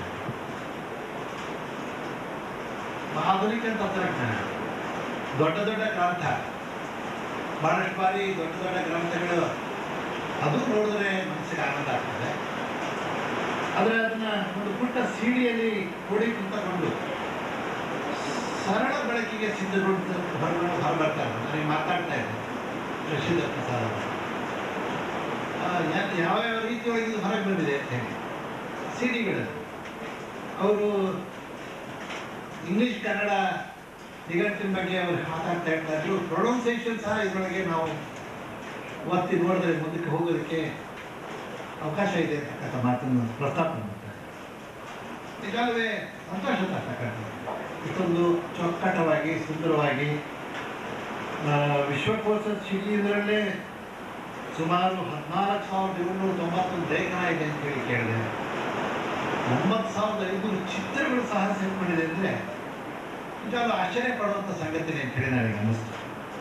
ಆಧುನಿಕ ತಂತ್ರಜ್ಞಾನ ದೊಡ್ಡ ದೊಡ್ಡ ಗ್ರಂಥ ಬಹಳಷ್ಟು ಬಾರಿ ದೊಡ್ಡ ದೊಡ್ಡ ಗ್ರಂಥಗಳು ಅದು ನೋಡಿದ್ರೆ ಮನಸ್ಸಿಗೆ ಆನಂದ ಆಗ್ತದೆ ಆದರೆ ಅದನ್ನ ಒಂದು ಪುಟ್ಟ ಸೀಡಿಯಲ್ಲಿ ಕೂಡಿ ಕುಂತಕೊಂಡು ಸರಳ ಬಳಕೆಗೆ ಸಿದ್ಧಗೊಂಡು ಹೊರಗಡೆ ಹೊರಬರ್ತಾರೆ ನನಗೆ ಮಾತಾಡ್ತಾ ಇದ್ದೆ ಶಶಿಧರ್ ಪ್ರಸಾದ್ ಅವರು ಆ, ಯಾ- ಯಾವ ಯಾವ ರೀತಿಯೊಳಗೆ ಇದು ಹೊರಗೆ ಬಂದಿದೆ ಅಂತ ಹೇಳಿ ಸಿಡಿಗಳಲ್ಲಿ ಅವರು ಇಂಗ್ಲಿಷ್ ಕನ್ನಡ ನಿಘಂಟಿನ ಬಗ್ಗೆ ಅವರು ಮಾತಾಡ್ತಾ ಇರ್ತಾ ಇದ್ರು ಪ್ರೊನೌನ್ಸಿಯೇಷನ್ ಸಹ ಇದರೊಳಗೆ ನಾವು ಒತ್ತಿ ನೋಡಿದ್ರೆ ಮುಂದಕ್ಕೆ ಹೋಗೋದಕ್ಕೆ ಅವಕಾಶ ಇದೆ ಅಂತಕ್ಕಂಥ ಮಾತನ್ನು ಪ್ರಸ್ತಾಪ ಮಾಡ್ತಾರೆ ನಿಜವೇ ಸಂತೋಷ ತರ್ತಕ್ಕಂಥದ್ದು ಇಷ್ಟೊಂದು ಚೊಕ್ಕಟವಾಗಿ ಸುಂದರವಾಗಿ ಆ, ವಿಶ್ವಕೋಶ ಇದರಲ್ಲೇ ಸುಮಾರು ಹದಿನಾಲ್ಕು ಸಾವಿರದ ಏಳ್ನೂರ ತೊಂಬತ್ತೊಂದು ಲೇಖನ ಇದೆ ಅಂತ ಹೇಳಿ ಕೇಳಿದೆ ಒಂಬತ್ತು ಸಾವಿರದ ಐನೂರು ಚಿತ್ರಗಳು ಸಹ ಸೇರ್ಕೊಂಡಿದೆ ಅಂದರೆ ನಿಜವಾಗ್ಲೂ ಆಶ್ಚರ್ಯ ಪಡುವಂಥ ಸಂಗತಿನೇ ಅಂತ ಹೇಳಿ ನನಗೆ ಅನ್ನಿಸ್ತು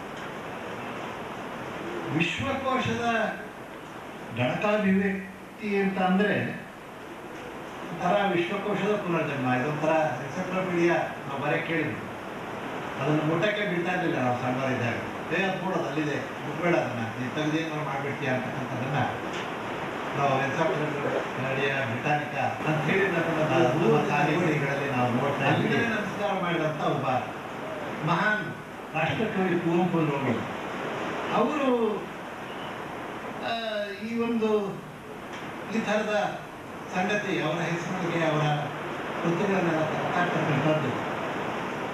ವಿಶ್ವಕೋಶದ ಗಣಕಾಭಿವ್ಯಕ್ತಿ ಅಂತ ಅಂದರೆ ಒಂಥರ ವಿಶ್ವಕೋಶದ ಪುನರ್ಜನ್ಮ ಇದೊಂಥರ ಎನ್ಸೈಕ್ಲೋಪೀಡಿಯಾ ನಾವು ಬರೀ ಕೇಳಿದ್ವಿ ಅದನ್ನು ಮುಟ್ಟಕ್ಕೆ ಬಿಡ್ತಾ ಇರಲಿಲ್ಲ ನಾವು ಸಣ್ಣವರಿದ್ದಾಗ ಏ ಅದು ನೋಡೋದು ಅಲ್ಲಿದೆ ಮುಟ್ಬೇಡ ಅದನ್ನ ನೀನು ತೆಗೆದೇನಾದ್ರು ಮಾಡ್ಬಿಡ್ತೀಯ ಅಂತಕ್ಕಂಥದ್ದನ್ನ ನಾವು ಎನ್ಸೈಕ್ಲೋಪೀಡಿಯಾ ಬ್ರಿಟಾನಿಕಾ ಅಂತ ಹೇಳಿ ನಮ್ಮ ಸಾಹಿತಿಗಳಲ್ಲಿ ನಾವು ನೋಡ್ತಾ ಇದ್ದೀವಿ ನಮಸ್ಕಾರ ಮಾಡಿದಂಥ ಒಬ್ಬ ಮಹಾನ್ ರಾಷ್ಟ್ರಕವಿ ಕುವೆಂಪು ಅವರು ಅವರು ಆ, ಈ ಒಂದು ಈ ಥರದ ಸಂಗತಿ ಅವರ ಹೆಸರಿಗೆ ಅವರ ಕೃತಿಗಳನ್ನೆಲ್ಲ ತರ್ತಕ್ಕಂಥದ್ದು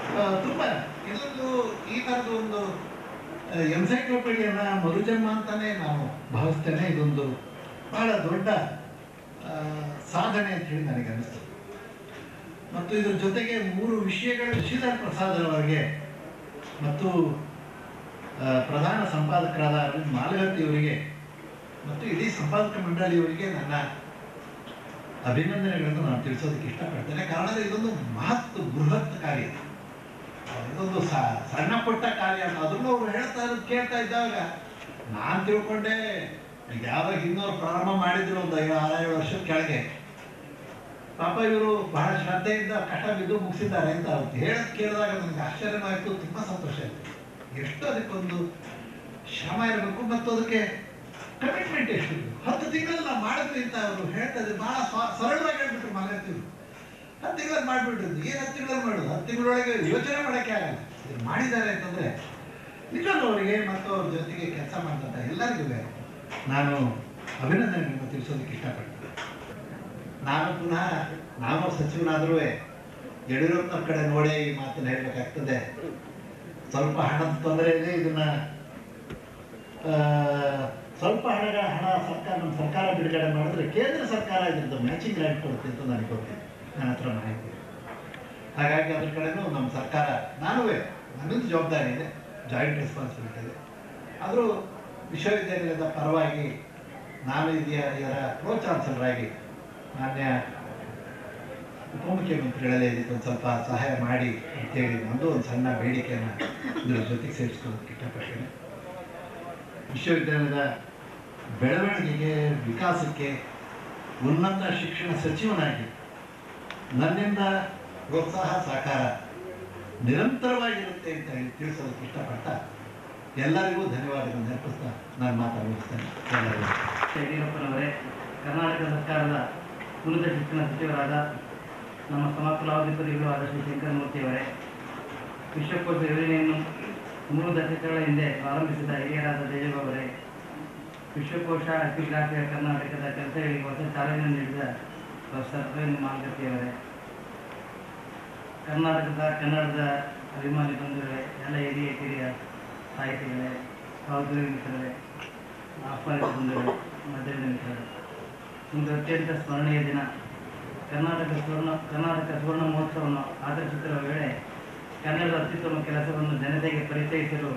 ಆ, ತುಂಬ ಇದೊಂದು ಈ ಥರದ ಒಂದು ಎನ್ಸೈಕ್ಲೋಪೀಡಿಯನ್ನ ಮರುಜನ್ಮ ಅಂತಾನೆ ನಾನು ಭಾವಿಸ್ತೇನೆ ಇದೊಂದು ಬಹಳ ದೊಡ್ಡ ಆ, ಸಾಧನೆ ಅಂತ ಹೇಳಿ ನನಗೆ ಅನಿಸ್ತದೆ ಮತ್ತು ಇದ್ರ ಜೊತೆಗೆ ಮೂರು ವಿಷಯಗಳು ಶ್ರೀಧರ್ ಪ್ರಸಾದ್ ಅವರಿಗೆ ಮತ್ತು ಆ, ಪ್ರಧಾನ ಸಂಪಾದಕರಾದ ಅರವಿಂದ್ ಮಾಲಗತ್ತಿಯವರಿಗೆ ಮತ್ತು ಇಡೀ ಸಂಪಾದಕ ಮಂಡಳಿಯವರಿಗೆ ನನ್ನ ಅಭಿನಂದನೆಗಳನ್ನು ನಾನು ತಿಳಿಸೋದಕ್ಕೆ ಇಷ್ಟಪಡ್ತೇನೆ ಕಾರಣ ಇದೊಂದು ಮಹತ್ ಬೃಹತ್ ಕಾರ್ಯ ಇದೊಂದು ಸ- ಸಣ್ಣ ಪುಟ್ಟ ಕಾರ್ಯ ಅಲ್ಲ. ಅದನ್ನು ಅವ್ರು ಹೇಳ್ತಾ ಇರೋದು ಕೇಳ್ತಾ ಇದ್ದಾಗ ನಾನು ತಿಳ್ಕೊಂಡೆ ಈಗ ಯಾವಾಗ ಹಿಂದೋರು ಪ್ರಾರಂಭ ಮಾಡಿದ್ರು ಒಂದು ಐದು ಆರೇಳು ವರ್ಷದ ಕೆಳಗೆ ಪಾಪ ಇವರು ಬಹಳ ಶ್ರದ್ಧೆಯಿಂದ ಕಷ್ಟ ಬಿದ್ದು ಮುಗಿಸಿದ್ದಾರೆ ಅಂತ ಅವ್ರು ಹೇಳೋದು ಕೇಳಿದಾಗ ನನಗೆ ಆಶ್ಚರ್ಯನೂ ಆಯಿತು ತುಂಬ ಸಂತೋಷ ಆಯಿತು ಎಷ್ಟು ಅದಕ್ಕೊಂದು ಶ್ರಮ ಇರಬೇಕು ಮತ್ತು ಅದಕ್ಕೆ ಕಮಿಟ್ಮೆಂಟ್ ಎಷ್ಟು ಹತ್ತು ತಿಂಗಳಲ್ಲಿ ನಾವು ಮಾಡಿದ್ವಿ ಅಂತ ಅವರು ಹೇಳ್ತಾ ಇದ್ರು ಬಹಳ ಸ್ವ- ಸರಳವಾಗಿ ಹೇಳ್ಬಿಟ್ರು ಮಾಲತಿರು ಹತ್ತು ತಿಂಗಳಲ್ಲಿ ಮಾಡಿಬಿಟ್ಟಿದ್ದು ಏನು ಹತ್ತು ತಿಂಗಳಲ್ಲಿ ಮಾಡೋದು ಹತ್ತು ತಿಂಗಳೊಳಗೆ ಯೋಚನೆ ಮಾಡೋಕ್ಕೆ ಆಗಲ್ಲ ಇದು ಮಾಡಿದ್ದಾರೆ ಅಂತಂದರೆ ನಿಜವಾಗ್ಲೂ ಅವರಿಗೆ ಮತ್ತು ಅವ್ರ ಜೊತೆಗೆ ಕೆಲಸ ಮಾಡಿದಂಥ ಎಲ್ಲರಿಗೂ ನಾನು ಅಭಿನಂದನೆಗಳನ್ನು ತಿಳಿಸೋದಕ್ಕೆ ಇಷ್ಟಪಡ್ತೀನಿ ನಾನು ಪುನಃ ನಾನು ಸಚಿವನಾದ್ರೂ ಯಡಿಯೂರಪ್ಪನ ಕಡೆ ನೋಡೇ ಈ ಮಾತನ್ನು ಹೇಳಬೇಕಾಗ್ತದೆ ಸ್ವಲ್ಪ ಹಣದ ತೊಂದರೆ ಇದೆ ಇದನ್ನ ಆ, ಸ್ವಲ್ಪ ಹಣಗಳ ಹಣ ಸರ್ಕಾರ ನಮ್ಮ ಸರ್ಕಾರ ಬಿಡುಗಡೆ ಮಾಡಿದ್ರೆ ಕೇಂದ್ರ ಸರ್ಕಾರ ಇದ್ರದ್ದು ಮ್ಯಾಚಿಂಗ್ ಗ್ರಾಂಟ್ ಕೊಡುತ್ತೆ ಅಂತ ನನಗೆ ಗೊತ್ತಿದೆ ನನ್ನ ಹತ್ರ ಮಾಹಿತಿ ಇದೆ. ಹಾಗಾಗಿ ಅದ್ರ ಕಡೆನೂ ನಮ್ಮ ಸರ್ಕಾರ ನಾನೂ ನನ್ನದು ಜವಾಬ್ದಾರಿ ಇದೆ ಜಾಯಿಂಟ್ ರೆಸ್ಪಾನ್ಸಿಬಿಲಿಟಿ ಇದೆ ಆದರೂ ವಿಶ್ವವಿದ್ಯಾನಿಲಯದ ಪರವಾಗಿ ನಾನು ಇದೆಯ ಇದರ ಪ್ರೋ ಚಾನ್ಸಲರ್ ಆಗಿ ಮಾನ್ಯ ಉಪಮುಖ್ಯಮಂತ್ರಿಗಳಲ್ಲೇ ಇದಕ್ಕೆ ಒಂದು ಸ್ವಲ್ಪ ಸಹಾಯ ಮಾಡಿ ಅಂತೇಳಿ ನಂದು ಒಂದು ಸಣ್ಣ ಬೇಡಿಕೆಯನ್ನು ಇದರ ಜೊತೆಗೆ ಸೇರಿಸ್ಕೊಳ್ಳೋದಕ್ಕೆ ಇಷ್ಟಪಡ್ತೇನೆ ವಿಶ್ವವಿದ್ಯಾಲಯದ ಬೆಳವಣಿಗೆಗೆ ವಿಕಾಸಕ್ಕೆ ಉನ್ನತ ಶಿಕ್ಷಣ ಸಚಿವನಾಗಿ ನನ್ನಿಂದ ಪ್ರೋತ್ಸಾಹ ಸಹಕಾರ ನಿರಂತರವಾಗಿರುತ್ತೆ ಅಂತ ಹೇಳಿ ತಿಳಿಸೋದಕ್ಕೆ ಇಷ್ಟಪಡ್ತಾ ಎಲ್ಲರಿಗೂ ಧನ್ಯವಾದಗಳನ್ನು ಅರ್ಪಿಸ್ತಾ ನಾನು ಮಾತಾಡಿಸ್ತೇನೆ ಎಲ್ಲರಿಗೂ ಯಡಿಯೂರಪ್ಪನವರೇ ಕರ್ನಾಟಕ ಸರ್ಕಾರದ ಉನ್ನತ ಶಿಕ್ಷಣ ಸಚಿವರಾದ ನಮ್ಮ ಸಮಕಲಾಧಿಪತಿಗಳು ಆದ ಶ್ರೀ ಶಂಕರಮೂರ್ತಿಯವರೇ ವಿಶ್ವಕೋಶ ಯೋಜನೆಯನ್ನು ಮೂರು ದಶಕಗಳ ಹಿಂದೆ ಪ್ರಾರಂಭಿಸಿದ ಹಿರಿಯರಾದ ತೇಜಗೌ ಅವರೇ ವಿಶ್ವಕೋಶ ಅತಿಗ್ರಾಫಿಯ ಕರ್ನಾಟಕದ ಕೆಲಸಗಳಿಗೆ ಹೊಸ ಚಾಲನೆ ನೀಡಿದ ಪ್ರೊಫೆಸರ್ ಅರವಿಂದ್ ಮಾಲ್ಗತ್ತಿಯವರೇ ಕರ್ನಾಟಕದ ಕನ್ನಡದ ಅಭಿಮಾನಿ ಬಂಧುಗಳೇ ಎಲ್ಲ ಹಿರಿಯ ಕಿರಿಯ ಸಾಹಿತಿಗಳೇ ಸಹೋದರಿ ಮಿತ್ರರೇ ಆಹ್ವಾನಿತ ಬಂಧುಗಳೇ ಮಧ್ಯದ ಮಿತ್ರರೇ ಒಂದು ಅತ್ಯಂತ ಸ್ಮರಣೀಯ ದಿನ ಕರ್ನಾಟಕ ಸುವರ್ಣ ಕರ್ನಾಟಕ ಸುವರ್ಣ ಮಹೋತ್ಸವವನ್ನು ಆಚರಿಸುತ್ತಿರುವ ವೇಳೆ ಕನ್ನಡದ ಅತ್ಯುತ್ತಮ ಕೆಲಸವನ್ನು ಜನತೆಗೆ ಪರಿಚಯಿಸಲು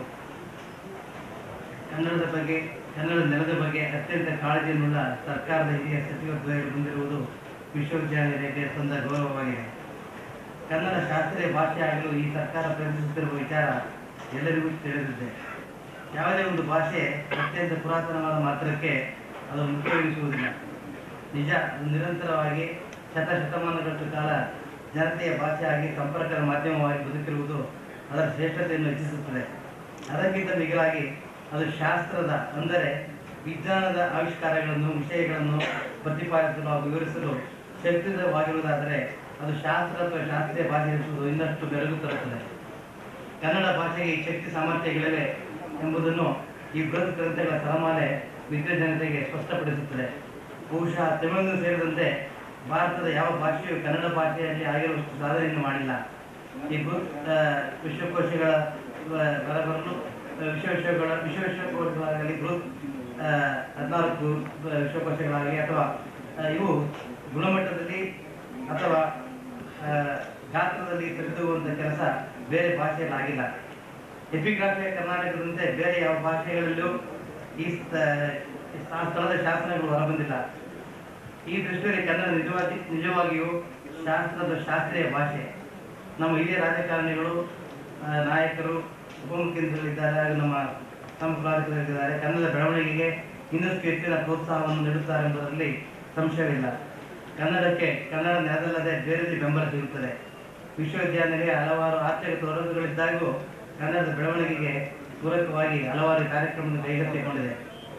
ಕನ್ನಡದ ಬಗ್ಗೆ ಕನ್ನಡ ನೆಲದ ಬಗ್ಗೆ ಅತ್ಯಂತ ಕಾಳಜಿಯನ್ನುಳ್ಳ ಸರ್ಕಾರದ ಹಿರಿಯ ಸಚಿವ ದ್ವಯರು ಹೊಂದಿರುವುದು ವಿಶ್ವವಿದ್ಯಾನಿಲಯಕ್ಕೆ ತಂದ ಗೌರವವಾಗಿದೆ ಕನ್ನಡ ಶಾಸ್ತ್ರೀಯ ಭಾಷೆ ಆಗಲು ಈ ಸರ್ಕಾರ ಪ್ರಯತ್ನಿಸುತ್ತಿರುವ ವಿಚಾರ ಎಲ್ಲರಿಗೂ ತಿಳಿದಿದೆ ಯಾವುದೇ ಒಂದು ಭಾಷೆ ಅತ್ಯಂತ ಪುರಾತನವಾದ ಮಾತ್ರಕ್ಕೆ ಅದು ಮುಖ್ಯವೆನಿಸುವುದಿಲ್ಲ ನಿಜ ಅದು ನಿರಂತರವಾಗಿ ಶತ ಶತಮಾನಗಳ ಕಾಲ ಜನತೆಯ ಭಾಷೆಯಾಗಿ ಸಂಪರ್ಕದ ಮಾಧ್ಯಮವಾಗಿ ಬದುಕಿರುವುದು ಅದರ ಶ್ರೇಷ್ಠತೆಯನ್ನು ಹೆಚ್ಚಿಸುತ್ತದೆ ಅದಕ್ಕಿಂತ ಮಿಗಿಲಾಗಿ ಅದು ಶಾಸ್ತ್ರದ ಅಂದರೆ ವಿಜ್ಞಾನದ ಆವಿಷ್ಕಾರಗಳನ್ನು ವಿಷಯಗಳನ್ನು ಪ್ರತಿಪಾದಿಸಲು ಹಾಗೂ ವಿವರಿಸಲು ಶಕ್ತಿಯುತವಾಗಿರುವುದಾದರೆ ಅದು ಶಾಸ್ತ್ರ ಅಥವಾ ಶಾಸ್ತ್ರೀಯ ಭಾಷೆ ಎನಿಸುವುದು ಇನ್ನಷ್ಟು ಬೆರಗು ತರುತ್ತದೆ ಕನ್ನಡ ಭಾಷೆಗೆ ಈ ಶಕ್ತಿ ಸಾಮರ್ಥ್ಯಗಳಿವೆ ಎಂಬುದನ್ನು ಈ ಬೃಹತ್ ಗ್ರಂಥಗಳ ತಳಮಾಲೆ ವಿದ್ಯಾ ಜನತೆಗೆ ಸ್ಪಷ್ಟಪಡಿಸುತ್ತದೆ ಬಹುಶಃ ತಮಿಳನ್ನು ಸೇರಿದಂತೆ ಭಾರತದ ಯಾವ ಭಾಷೆಯು ಕನ್ನಡ ಭಾಷೆಯಲ್ಲಿ ಆಗಿರುವಷ್ಟು ಸಾಧನೆಯನ್ನು ಮಾಡಿಲ್ಲ ಈ ಬೃಹತ್ ಆ, ವಿಶ್ವಕೋಶಗಳ ಆ, ಹೊರಬರಲು ಆ, ವಿಶ್ವ ವಿಶ್ವಗಳ ವಿಶ್ವ ವಿಶ್ವಕೋಶಗಳಾಗಲಿ ಬೃಹತ್ ಆ, ಹದಿನಾಲ್ಕು ಆ, ವಿಶ್ವಕೋಶಗಳಾಗಲಿ ಅಥವಾ ಆ, ಇವು ಗುಣಮಟ್ಟದಲ್ಲಿ ಅಥವಾ ಆ, ಗಾತ್ರದಲ್ಲಿ ಸರಿದೂಗುವಂಥ ಕೆಲಸ ಬೇರೆ ಭಾಷೆಯಲ್ಲಿ ಆಗಿಲ್ಲ ಎಪಿಗ್ರಾಫಿಯ ಕರ್ನಾಟಕದಂತೆ ಬೇರೆ ಯಾವ ಭಾಷೆಗಳಲ್ಲೂ ಈ ಸ್ಥ- ಆ ಸ್ಥಳದ ಶಾಸನಗಳು ಹೊರಬಂದಿಲ್ಲ ಈ ದೃಷ್ಟಿಯಲ್ಲಿ ಕನ್ನಡ ನಿಜವಾಗಿ ನಿಜವಾಗಿಯೂ ಶಾಸ್ತ್ರದ ಶಾಸ್ತ್ರೀಯ ಭಾಷೆ ನಮ್ಮ ಹಿರಿಯ ರಾಜಕಾರಣಿಗಳು ಆ, ನಾಯಕರು ಉಪಮುಖ್ಯಮಂತ್ರಿಗಳಿದ್ದಾರೆ ಹಾಗೂ ನಮ್ಮ ಸಂಪ್ರದಾಯಗಳಿದ್ದಾರೆ ಕನ್ನಡ ಬೆಳವಣಿಗೆಗೆ ಇನ್ನಷ್ಟು ಹೆಚ್ಚಿನ ಪ್ರೋತ್ಸಾಹವನ್ನು ನೀಡುತ್ತಾರೆ ಎಂಬುದರಲ್ಲಿ ಸಂಶಯವಿಲ್ಲ ಕನ್ನಡಕ್ಕೆ ಕನ್ನಡ ನೆಲದಲ್ಲದೆ ಬೇರೆಯಲ್ಲಿ ಬೆಂಬಲ ಸಿಗುತ್ತದೆ ವಿಶ್ವವಿದ್ಯಾನಿಲಯ ಹಲವಾರು ಆರ್ಥಿಕ ತೊಡಕುಗಳಿದ್ದಾಗೂ ಕನ್ನಡದ ಬೆಳವಣಿಗೆಗೆ ಪೂರಕವಾಗಿ ಹಲವಾರು ಕಾರ್ಯಕ್ರಮಗಳನ್ನು ಕೈಗೆತ್ತಿಕೊಂಡಿದೆ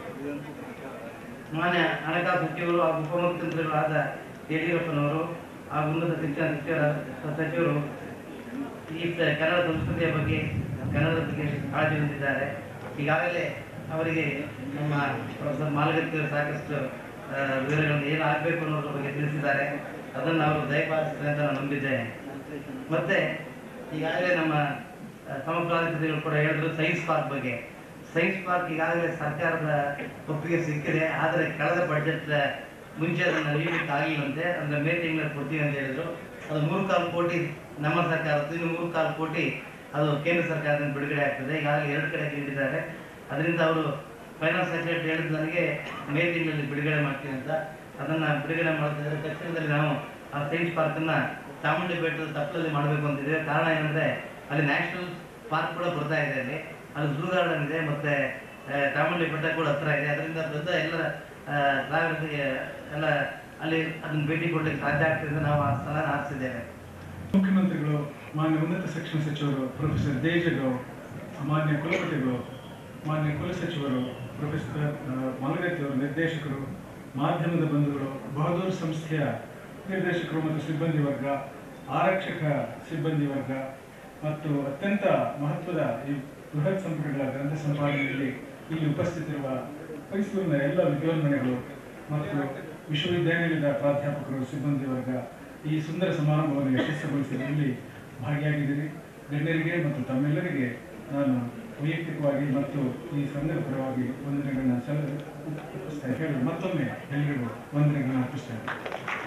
ಮಾನ್ಯ ಹಣಕಾಸು ಸಚಿವರು ಹಾಗೂ ಉಪಮುಖ್ಯಮಂತ್ರಿಗಳಾದ ಯಡಿಯೂರಪ್ಪನವರು ಹಾಗೂ ಉನ್ನತ ಶಿಕ್ಷಣ ಸಚಿವರ ಸಚಿವರು ಈ ಸ- ಕನ್ನಡ ಸಂಸ್ಕೃತಿಯ ಬಗ್ಗೆ ಕನ್ನಡದ ಬಗ್ಗೆ ಕಾಳಜಿ ಹೊಂದಿದ್ದಾರೆ ಈಗಾಗಲೇ ಅವರಿಗೆ ನಮ್ಮ ಪ್ರೊಫೆಸರ್ ಮಾಲಗತ್ತಿ ಸಾಕಷ್ಟು ಆ, ವಿವರಗಳನ್ನು ಏನು ಆಗಬೇಕು ಅನ್ನೋದ್ರ ಬಗ್ಗೆ ತಿಳಿಸಿದ್ದಾರೆ ಅದನ್ನು ಅವರು ದಯಪಾಲಿಸ್ತಾರೆ ಅಂತ ನಾನು ನಂಬಿದ್ದೇನೆ ಮತ್ತೆ ಈಗಾಗಲೇ ನಮ್ಮ ಆ, ಸಮಪ್ರಾಧಿಕಾರಿಗಳು ಕೂಡ ಹೇಳಿದ್ರು ಸೈನ್ಸ್ ಪಾರ್ಕ್ ಬಗ್ಗೆ ಸೈನ್ಸ್ ಪಾರ್ಕ್ ಈಗಾಗಲೇ ಸರ್ಕಾರದ ಒಪ್ಪಿಗೆ ಸಿಕ್ಕಿದೆ ಆದರೆ ಕಳೆದ ಬಡ್ಜೆಟ್ ಮುಂಚೆ ಅದನ್ನು ನೀಡಲಿಕ್ಕೆ ಆಗಿಲ್ಲಂತೆ ಅಂದ್ರೆ ಮೇ ತಿಂಗಳಲ್ಲಿ ಕೊಡ್ತೀವಿ ಅಂತ ಹೇಳಿದ್ರು ಅದು ಮೂರು ಕಾಲು ಕೋಟಿ ನಮ್ಮ ಸರ್ಕಾರದ್ದು ಇನ್ನು ಮೂರು ಕಾಲು ಕೋಟಿ ಅದು ಕೇಂದ್ರ ಸರ್ಕಾರದಿಂದ ಬಿಡುಗಡೆ ಆಗ್ತದೆ ಈಗಾಗಲೇ ಎರಡು ಕಡೆ ನೀಡಿದ್ದಾರೆ ಅದರಿಂದ ಅವರು ಫೈನಾನ್ಸ್ ಸೆಕ್ರೆಟರಿ ಹೇಳಿದ್ದು ನನಗೆ ಮೇ ತಿಂಗಳಲ್ಲಿ ಬಿಡುಗಡೆ ಮಾಡ್ತೀನಿ ಅಂತ ಅದನ್ನು ಬಿಡುಗಡೆ ಮಾಡ್ತಿದ್ದಾರೆ ತಕ್ಷಣದಲ್ಲಿ ನಾವು ಆ ಸೈನ್ಸ್ ಪಾರ್ಕನ್ನು ಚಾಮುಂಡಿ ಬೆಟ್ಟದ ತಪ್ಪಲಲ್ಲಿ ಮಾಡಬೇಕು ಅಂತಿದ್ದೇವೆ ಕಾರಣ ಏನಂದರೆ ಅಲ್ಲಿ ನ್ಯಾಷನಲ್ ಪಾರ್ಕ್ ಕೂಡ ಬರ್ತಾ ಇದೆ ಅಲ್ಲಿ ಅಲ್ಲಿ ಝೂ ಗಾರ್ಡನ್ ಇದೆ ಮತ್ತೆ ಆ, ಚಾಮುಂಡಿ ಬೆಟ್ಟ ಕೂಡ ಹತ್ರ ಇದೆ ಅದರಿಂದ ದೊಡ್ಡ ಎಲ್ಲ ಟ್ರಾವೆಲ್ಸ್ಗೆ ಎಲ್ಲ ಅಲ್ಲಿ ಅದನ್ನ ಭೇಟಿ ಕೊಡ್ಲಿಕ್ಕೆ ಸಾಧ್ಯ ಆಗ್ತದೆ ಅಂತ ನಾವು ಆ ಸ್ಥಳ ಆರಿಸಿದ್ದೇವೆ ಮುಖ್ಯಮಂತ್ರಿಗಳು ಮಾನ್ಯ ಉನ್ನತ ಶಿಕ್ಷಣ ಸಚಿವರು ಪ್ರೊಫೆಸರ್ ದೇಜಗೌಡ್ ಮಾನ್ಯ ಕುಲಪತಿಗಳು ಮಾನ್ಯ ಕುಲಸಚಿವರು ಪ್ರೊಫೆಸರ್ ಮಲಗತ್ತಿ ಅವರು ನಿರ್ದೇಶಕರು ಮಾಧ್ಯಮದ ಬಂಧುಗಳು ಬಹದ್ದೂರ್ ಸಂಸ್ಥೆಯ ನಿರ್ದೇಶಕರು ಮತ್ತು ಸಿಬ್ಬಂದಿ ವರ್ಗ ಆರಕ್ಷಕ ಸಿಬ್ಬಂದಿ ವರ್ಗ ಮತ್ತು ಅತ್ಯಂತ ಮಹತ್ವದ ಈ ಬೃಹತ್ ಸಂಪುಟಗಳ ಗ್ರಂಥ ಸಂಪಾದನೆಯಲ್ಲಿ ಇಲ್ಲಿ ಉಪಸ್ಥಿತಿರುವ ಮೈಸೂರಿನ ಎಲ್ಲ ವಿದ್ಯಾನ್ಮನೆಗಳು ಮತ್ತು ವಿಶ್ವವಿದ್ಯಾನಿಲಯದ ಪ್ರಾಧ್ಯಾಪಕರು ಸಿಬ್ಬಂದಿ ವರ್ಗ ಈ ಸುಂದರ ಸಮಾರಂಭವನ್ನು ಯಶಸ್ಸುಗೊಳಿಸಿದಲ್ಲಿ ಭಾಗಿಯಾಗಿದ್ದೀರಿ ಗಣ್ಯರಿಗೆ ಮತ್ತು ತಮ್ಮೆಲ್ಲರಿಗೆ ನಾನು ವೈಯಕ್ತಿಕವಾಗಿ ಮತ್ತು ಈ ಸಂಘದ ಪರವಾಗಿ ವಂದನೆಗಳನ್ನ ಸಲ್ಲ ಹೇಳಿ ಮತ್ತೊಮ್ಮೆ ಎಲ್ರಿಗೂ ವಂದನೆಗಳನ್ನ ಅರ್ಪಿಸ್ತೇನೆ